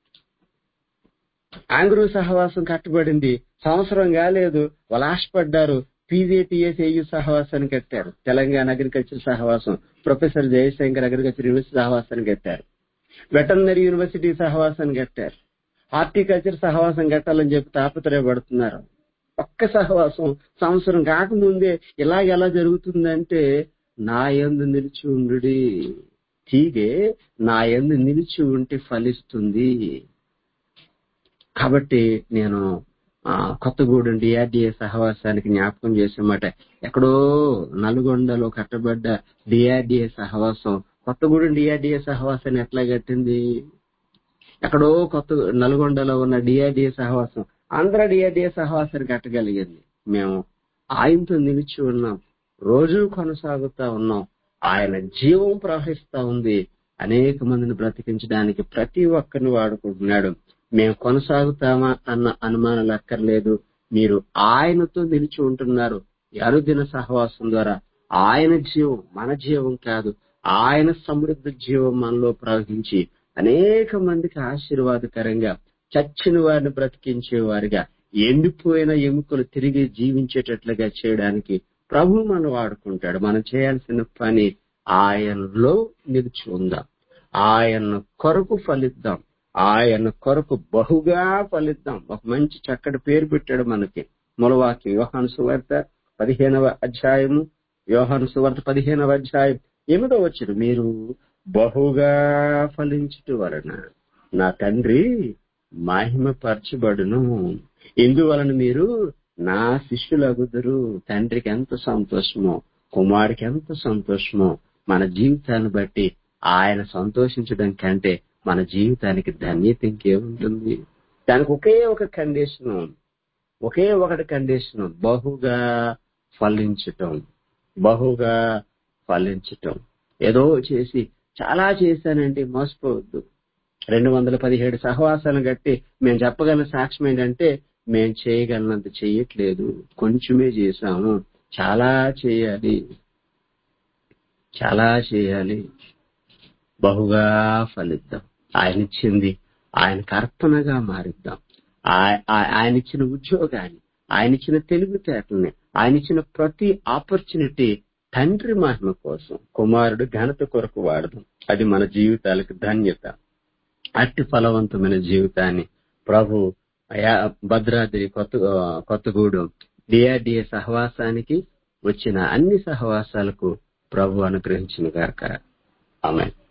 ఆంగ్రూ సహవాసం కట్టబడింది సంవత్సరం కాలేదు వాళ్ళు ఆశపడ్డారు పీజేటీఎస్ ఏయు సహవాసాన్ని కట్టారు తెలంగాణ అగ్రికల్చర్ సహవాసం ప్రొఫెసర్ జయశంకర్ అగ్రికల్చర్ యూనివర్సిటీ సహవాసాన్ని కట్టారు వెటర్నరీ యూనివర్సిటీ సహవాసాన్ని కట్టారు హార్టికల్చర్ సహవాసం కట్టాలని చెప్పి తాపత్రయపడుతున్నారు ఒక్క సహవాసం సంవత్సరం కాకముందే ఇలా ఎలా జరుగుతుందంటే నా యందు నిలిచి ఉండు తీగే నా యందు నిలిచి ఉంటే ఫలిస్తుంది కాబట్టి నేను ఆ, కొత్తగూడెం డిఆర్డిఏ సహవాసానికి జ్ఞాపకం చేసేమాట ఎక్కడో నల్గొండలో కట్టబడ్డ డిఆర్డిఏ సహవాసం కొత్తగూడెం డిఆర్డిఏ సహవాసాన్ని ఎట్లా కట్టింది ఎక్కడో కొత్త నల్గొండలో ఉన్న డిఆర్డిఏ సహవాసం ఆంధ్ర డిఆర్డిఏ సహవాసాన్ని కట్టగలిగింది మేము ఆయనతో నిలిచి ఉన్నాం రోజు కొనసాగుతా ఉన్నాం ఆయన జీవం ప్రవహిస్తా ఉంది అనేక మందిని బ్రతికించడానికి ప్రతి ఒక్కరిని వాడుకుంటున్నాడు మేము కొనసాగుతామా అన్న అనుమానాలు అక్కర్లేదు మీరు ఆయనతో నిలిచి ఉంటున్నారు ఈ అనుదిన సహవాసం ద్వారా ఆయన జీవం మన జీవం కాదు ఆయన సమృద్ధి జీవం మనలో ప్రవహించి అనేక మందికి ఆశీర్వాదకరంగా చచ్చిన వారిని బ్రతికించే వారిగా ఎండిపోయిన ఎముకలు తిరిగి జీవించేటట్లుగా చేయడానికి ప్రభు మనం వాడుకుంటాడు మనం చేయాల్సిన పని ఆయనలో నిలిచి ఉందాం ఆయన కొరకు ఫలిద్దాం ఆయన కొరకు బహుగా ఫలిద్దాం ఒక మంచి చక్కటి పేరు పెట్టాడు మనకి మూలవాక్యం యోహాను సువార్త పదిహేనవ అధ్యాయము యోహాను సువార్త పదిహేనవ అధ్యాయం ఏమిటో వచ్చిన మీరు బహుగా ఫలించుట వలన నా తండ్రి మహిమపరచబడును ఇందువలన మీరు నా శిష్యులగుదురు తండ్రికి ఎంత సంతోషమో కుమారుడికి ఎంత సంతోషమో మన జీవితాన్ని బట్టి ఆయన సంతోషించడం కంటే మన జీవితానికి ధన్యత ఇంకేముంటుంది దానికి ఒకే ఒక కండిషన్ ఒకే ఒకటి కండిషన్ బహుగా ఫలించటం బహుగా ఫలించటం ఏదో చేసి చాలా చేశానండి మోసపోవద్దు రెండు వందల పదిహేడు సహవాసాలను కట్టి మేము చెప్పగల సాక్ష్యం ఏంటంటే మేము చేయగలనంత చెయ్యట్లేదు కొంచెమే చేశాము చాలా చేయాలి చాలా చేయాలి బహుగా ఫలిద్దాం ఆయన ఇచ్చింది ఆయనకు అర్పణగా మారిద్దాం ఆయ- ఆయ- ఆయన ఇచ్చిన ఉద్యోగాన్ని ఆయన ఇచ్చిన తెలివితేటల్ని ఆయన ఇచ్చిన ప్రతి ఆపర్చునిటీ తండ్రి మహిమ కోసం కుమారుడు ఘనత కొరకు వాడదాం అది మన జీవితాలకు ధన్యత అట్టి ఫలవంతమైన జీవితాన్ని ప్రభు యా- భద్రాద్రి కొత్త కొత్తగూడెం డిఆర్డిఏ సహవాసానికి వచ్చిన అన్ని సహవాసాలకు ప్రభు అనుగ్రహించిన గాక ఆమె